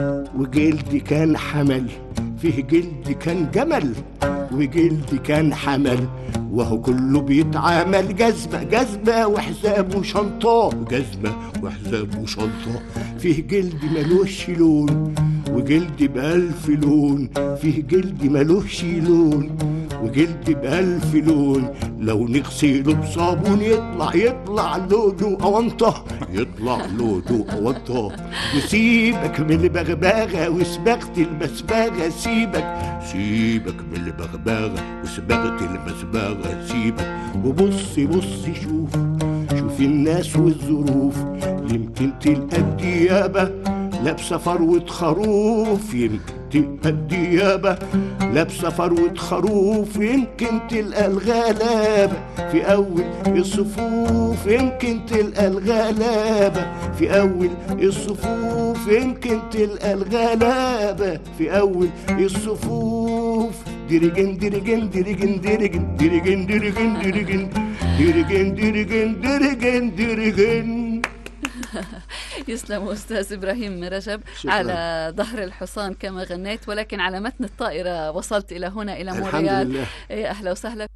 Speaker 10: وجلد كان حمل فيه جلد كان جمل وجلد كان حمل وهو كله بيتعامل جزمة جزمة وحزام وشنطة جزمة وحزام وشنطة فيه جلد ملوش لون وجلد بألف لون فيه جلد ملوش لون وجلد بألف لون لو نغسله بصابون يطلع يطلع لونه أونطة يطلع لونه أونطة وسيبك من البغباغة وسباغة المسباغة سيبك سيبك من البغباغة وسباغة المسباغة سيبك وبص بص شوف شوف الناس والظروف يمكن تلقى الديابة لابسة فروة خروف يمكن تلقى الديابة لابسة فروة خروف يمكن تلقى الغلابة في أول الصفوف يمكن تلقى الغلابة في أول الصفوف يمكن تلقى الغلابة في أول الصفوف ديرجن ديرجن ديرجن ديرجن ديرجن ديرجن ديرجن ديرجن ديرجن ديرجن ديرجن
Speaker 11: يسلم أستاذ إبراهيم رجب
Speaker 10: شكراً.
Speaker 11: على ظهر الحصان كما غنيت ولكن على متن الطائرة وصلت إلى هنا إلى
Speaker 10: الحمد
Speaker 11: مونريال
Speaker 10: لله
Speaker 11: إيه، أهلا وسهلا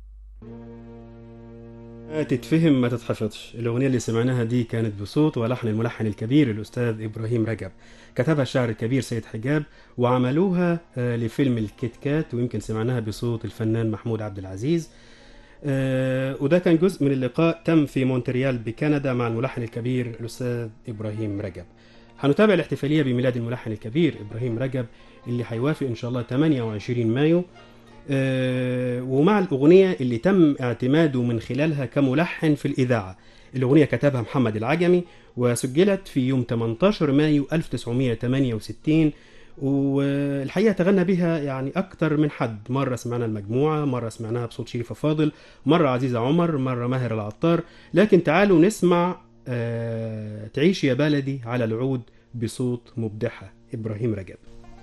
Speaker 1: تتفهم ما تتحفظش الأغنية اللي سمعناها دي كانت بصوت ولحن الملحن الكبير الأستاذ إبراهيم رجب كتبها الشاعر الكبير سيد حجاب وعملوها آه، لفيلم الكيت كات ويمكن سمعناها بصوت الفنان محمود عبد العزيز آه، وده كان جزء من اللقاء تم في مونتريال بكندا مع الملحن الكبير الأستاذ إبراهيم رجب هنتابع الاحتفالية بميلاد الملحن الكبير إبراهيم رجب اللي هيوافق إن شاء الله 28 مايو آه، ومع الأغنية اللي تم اعتماده من خلالها كملحن في الإذاعة الأغنية كتبها محمد العجمي وسجلت في يوم 18 مايو 1968 والحقيقة تغنى بها يعني أكتر من حد مرة سمعنا المجموعة مرة سمعناها بصوت شريفة فاضل مرة عزيزة عمر مرة ماهر العطار لكن تعالوا نسمع آه، تعيش يا بلدي على العود بصوت مبدحة إبراهيم رجب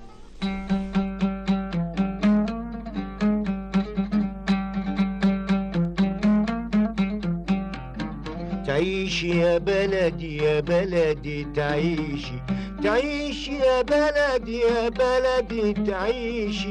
Speaker 10: تعيشي يا بلدي يا بلدي تعيشي تعيشي يا بلدي يا بلدي تعيشي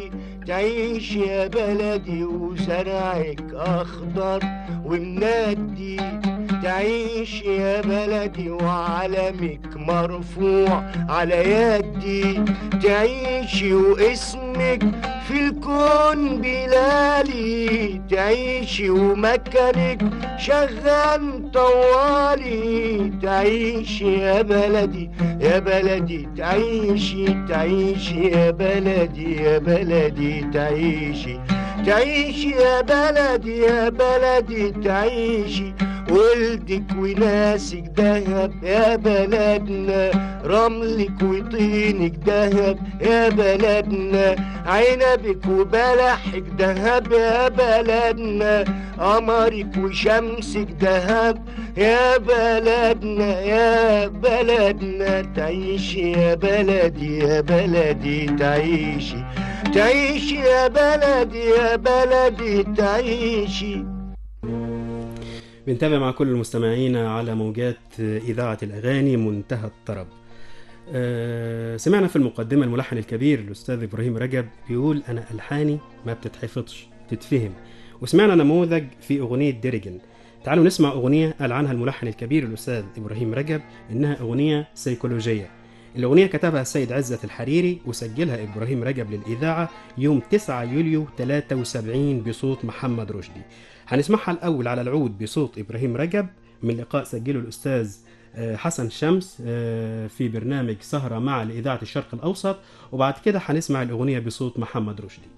Speaker 10: تعيش يا بلدي وزرعك أخضر ومندي تعيش يا بلدي وعلمك مرفوع على يدي تعيشي واسمك في الكون بلالي تعيشي ومكانك شغال طوالي تعيشي يا بلدي يا بلدي تعيشي تعيشي يا بلدي يا بلدي تعيشي تعيشي يا بلدي يا بلدي تعيشي ولدك وناسك دهب يا بلدنا رملك وطينك دهب يا بلدنا عنبك وبلحك دهب يا بلدنا قمرك وشمسك دهب يا بلدنا يا بلدنا تعيشي يا بلدي يا بلدي تعيشي تعيشي يا بلدي يا بلدي تعيشي
Speaker 1: بنتابع مع كل المستمعين على موجات إذاعة الأغاني منتهى الطرب آه، سمعنا في المقدمة الملحن الكبير الأستاذ إبراهيم رجب بيقول أنا ألحاني ما بتتحفظش تتفهم وسمعنا نموذج في أغنية ديريجن تعالوا نسمع أغنية قال عنها الملحن الكبير الأستاذ إبراهيم رجب إنها أغنية سيكولوجية الأغنية كتبها السيد عزت الحريري وسجلها إبراهيم رجب للإذاعة يوم 9 يوليو 73 بصوت محمد رشدي هنسمعها الأول على العود بصوت إبراهيم رجب من لقاء سجله الأستاذ آه، حسن شمس آه، في برنامج سهرة مع لإذاعة الشرق الأوسط وبعد كده هنسمع الأغنية بصوت محمد رشدي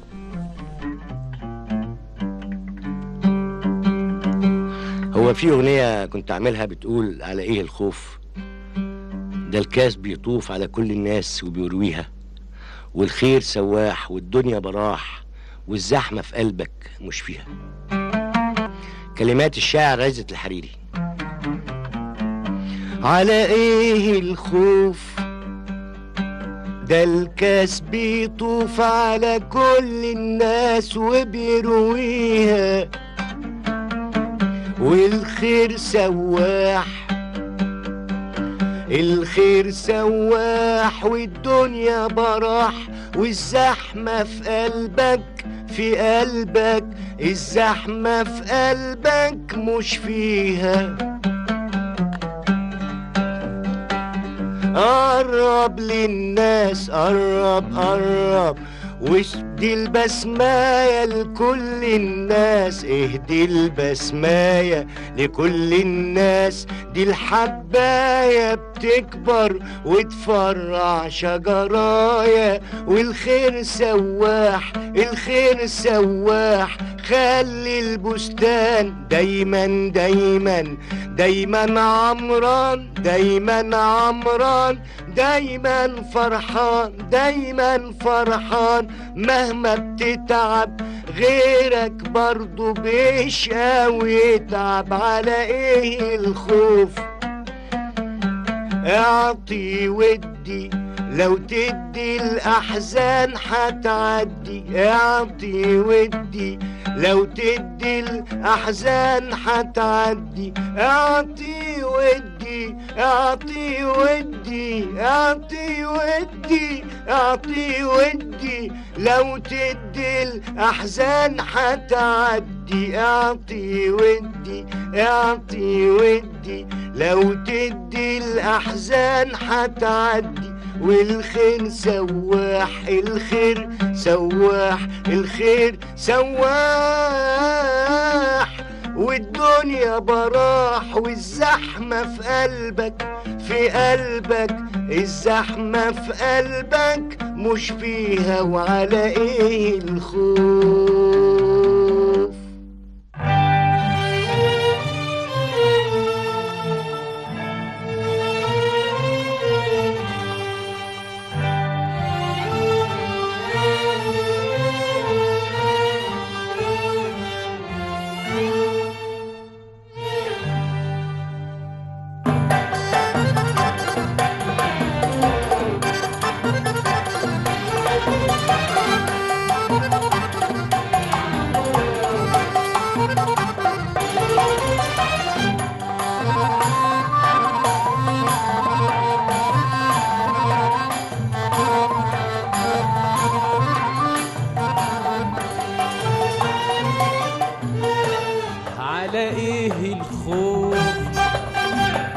Speaker 10: هو في أغنية كنت عاملها بتقول على إيه الخوف ده الكاس بيطوف على كل الناس وبيرويها والخير سواح والدنيا براح والزحمة في قلبك مش فيها كلمات الشاعر عزت الحريري على ايه الخوف ده الكاس بيطوف على كل الناس وبيرويها والخير سواح الخير سواح والدنيا براح والزحمة في قلبك في قلبك الزحمة في قلبك مش فيها قرب للناس قرب قرب واشدي البسماية لكل الناس اهدي البسماية لكل الناس دي الحباية بتكبر وتفرع شجرايا والخير سواح الخير سواح خلي البستان دايما دايما دايما عمران دايما عمران دايما فرحان دايما فرحان مهما بتتعب غيرك برضو بيشقى ويتعب على ايه الخوف اعطي ودي لو تدي الأحزان حتعدي اعطي ودي لو تدي الأحزان حتعدي اعطي ودي اعطي ودي اعطي ودي اعطي ودي لو تدي الأحزان حتعدي اعطي ودي اعطي ودي لو تدي الأحزان حتعدي والخير سواح الخير سواح الخير سواح والدنيا براح والزحمة في قلبك في قلبك الزحمة في قلبك مش فيها وعلى ايه الخوف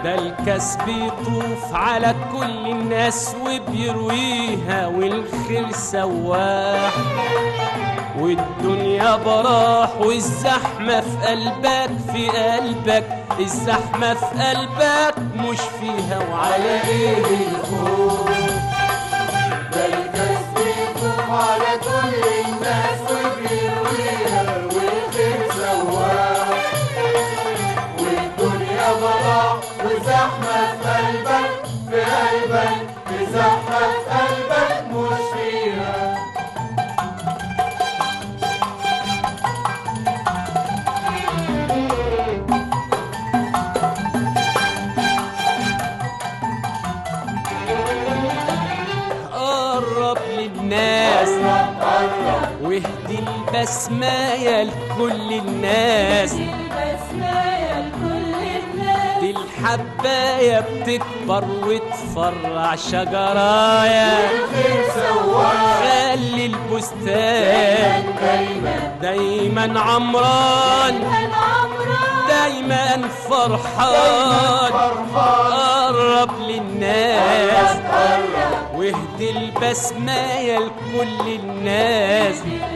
Speaker 12: ده الكاس بيطوف على كل الناس وبيرويها والخير سواح والدنيا براح والزحمة في قلبك في قلبك الزحمة في قلبك مش فيها وعلى ايه الخوف
Speaker 8: ده الكاس بيطوف على كل الناس وبيرويها والخير سواح والدنيا براح وزحمة في قلبك في قلبك في زحمة في قلبك مش فيها
Speaker 12: قرب للناس واهدي البسماية لكل الناس دي الحباية بتكبر وتفرع شجرايا خلي البستان دايما عمران دايما فرحان قرب للناس واهدي البسماية لكل الناس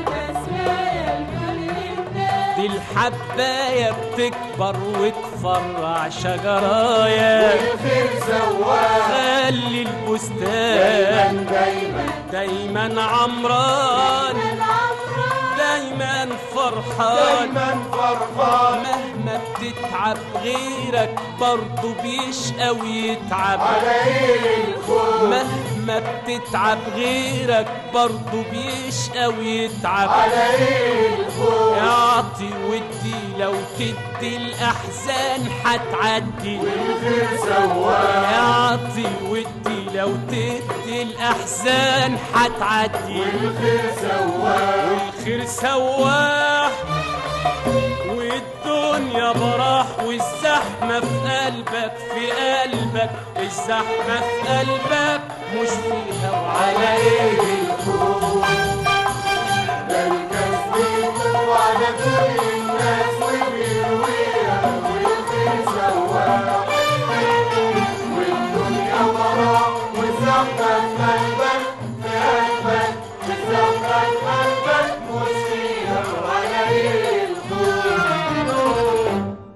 Speaker 12: دي الحباية بتكبر وتفرع شجرايا خلي البستان دايما عمران دايما فرحان مهما بتتعب غيرك برضه بيشقى ويتعب مهما بتتعب غيرك برضه بيشقى ويتعب اعطي ودي لو تدي الاحزان هتعدي اعطي ودي لو تدي الاحزان هتعدي والخير سواح والدنيا براح والزحمة في قلبك في قلبك الزحمة في قلبك مش فيها وعلى ايه الخوف
Speaker 8: ده الكاس بيطوف على كل الناس وبيرويها والخير سواح والدنيا براح والزحمة في قلبك في قلبك الزحمة في قلبك مش فيها ولا ايه الخوف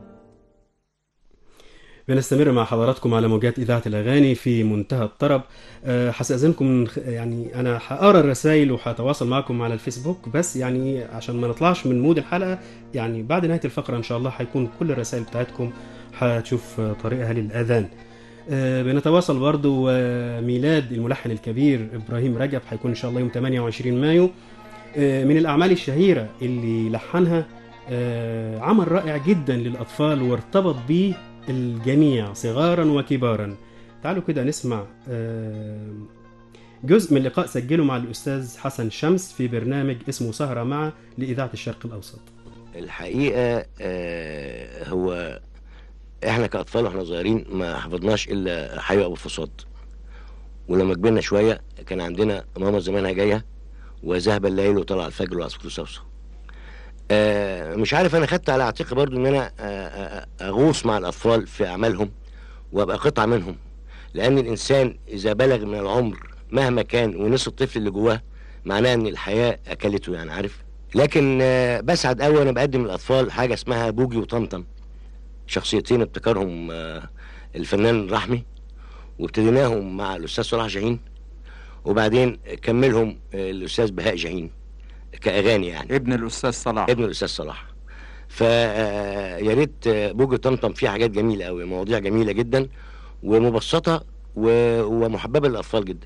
Speaker 1: بنستمر مع حضراتكم على موجات إذاعة الأغاني في منتهى الطرب أه، هستأذنكم من خ- يعني أنا هقرا الرسائل وهتواصل معكم على الفيسبوك بس يعني عشان ما نطلعش من مود الحلقة يعني بعد نهاية الفقرة إن شاء الله هيكون كل الرسائل بتاعتكم هتشوف آه، طريقها للأذان أه، بنتواصل برضو آه، ميلاد الملحن الكبير إبراهيم رجب هيكون إن شاء الله يوم 28 مايو آه، من الأعمال الشهيرة اللي لحنها آه، عمل رائع جدا للأطفال وارتبط به الجميع صغارا وكبارا تعالوا كده نسمع آه، جزء من لقاء سجله مع الأستاذ حسن شمس في برنامج اسمه سهرة مع لإذاعة الشرق الأوسط
Speaker 9: الحقيقه آه، هو احنا كاطفال واحنا صغيرين ما حفظناش الا حي ابو الفصاد ولما كبرنا شويه كان عندنا ماما زمانها جايه وذهب الليل وطلع الفجر والعصفور صوصو آه مش عارف انا خدت على عاتقي برضو ان انا آه، آه، اغوص مع الاطفال في اعمالهم وابقى قطعه منهم لان الانسان اذا بلغ من العمر مهما كان ونسي الطفل اللي جواه معناه ان الحياه اكلته يعني عارف لكن آه، بسعد قوي وانا بقدم للاطفال حاجه اسمها بوجي وطمطم شخصيتين ابتكرهم آه، الفنان رحمي وابتديناهم مع الاستاذ صلاح جاهين وبعدين كملهم آه، الاستاذ بهاء جاهين كاغاني يعني
Speaker 13: ابن الاستاذ صلاح
Speaker 9: ابن الاستاذ صلاح فيا ريت آه، بوجي وطمطم فيه حاجات جميله قوي مواضيع جميله جدا ومبسطه و- ومحببه للاطفال جدا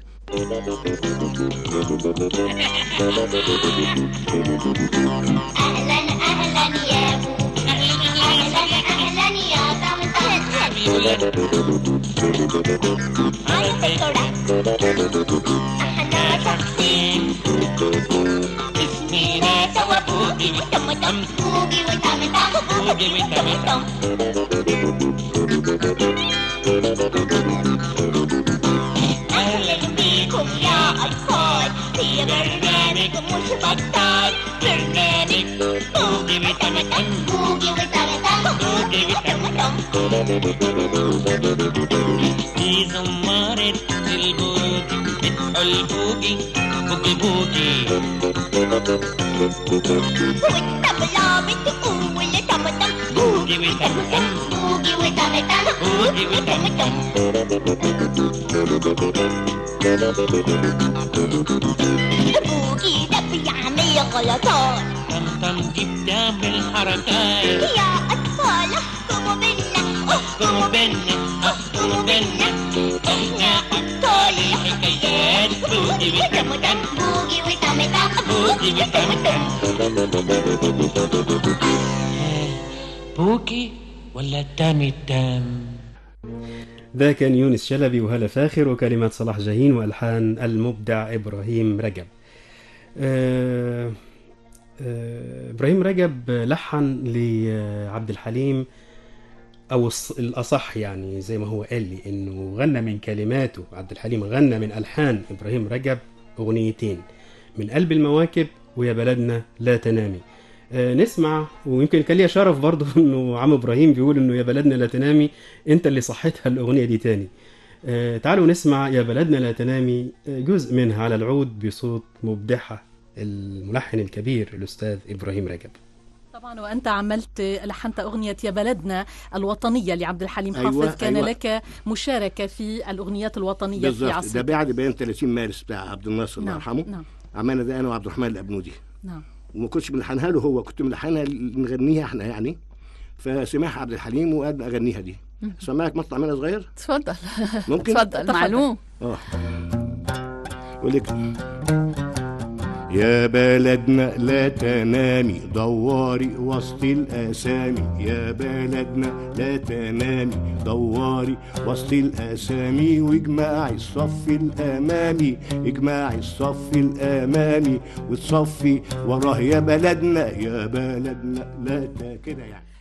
Speaker 7: اهلا اهلا يا ابو اهلا اهلا يا احنا شخصين اسمنا سوا بوجي وتمتم بوجي وتمتم بوجي وتمتم اهلا بيكم يا اطفال في برنامج مش بطال برنامج بوجي وتمتم بوجي وتمتم بوجي وتمتم دي زمارة البوجي بتقول بوجي بوجي بوجي
Speaker 13: والطبلة بتقول تم تم
Speaker 7: بوجي وتم تم
Speaker 13: بوجي وتم تم
Speaker 7: بوجي وتم تم
Speaker 13: بوجي ده بيعمل غلطات
Speaker 7: طم طم دي بتعمل حركات
Speaker 13: يا أطفال احكموا بينا
Speaker 7: احكموا بينا احكموا بينا احنا ابطال الحكايات بوجي وتم تم
Speaker 13: بوجي وتم تم
Speaker 7: بوجي وتم تم بوجي ولا تامي التام
Speaker 1: ده كان يونس شلبي وهلا فاخر وكلمات صلاح جاهين والحان المبدع ابراهيم رجب آه، آه، ابراهيم رجب لحن لعبد الحليم او الص- الاصح يعني زي ما هو قال لي انه غنى من كلماته عبد الحليم غنى من الحان ابراهيم رجب اغنيتين من قلب المواكب ويا بلدنا لا تنامي آه، نسمع ويمكن كان ليا شرف برضه انه عم ابراهيم بيقول انه يا بلدنا لا تنامي انت اللي صحتها الاغنيه دي تاني آه، تعالوا نسمع يا بلدنا لا تنامي آه، جزء منها على العود بصوت مبدعها الملحن الكبير الاستاذ ابراهيم رجب
Speaker 14: طبعا وانت عملت لحنت اغنيه يا بلدنا الوطنيه لعبد الحليم
Speaker 10: أيوة،
Speaker 14: حافظ كان
Speaker 10: أيوة.
Speaker 14: لك مشاركه في الاغنيات الوطنيه في
Speaker 10: بالظبط
Speaker 14: عصر
Speaker 10: ده بعد بيان 30 مارس بتاع عبد الناصر الله
Speaker 14: نعم،
Speaker 10: يرحمه
Speaker 14: نعم.
Speaker 10: عملنا ده انا وعبد الرحمن الابنودي
Speaker 14: نعم
Speaker 10: وما كنتش ملحنها له هو كنت ملحنها نغنيها احنا يعني فسمعها عبد الحليم وقال اغنيها دي
Speaker 11: مم.
Speaker 10: سمعك مقطع منها صغير
Speaker 11: تفضل
Speaker 10: ممكن
Speaker 11: تفضل معلوم
Speaker 10: اه يقول لك يا بلدنا لا تنامي دواري وسط الاسامي يا بلدنا لا تنامي دواري وسط الاسامي واجمعي الصف الامامي اجمعي الصف الامامي وتصفي وراه يا بلدنا يا بلدنا لا ت- كده يعني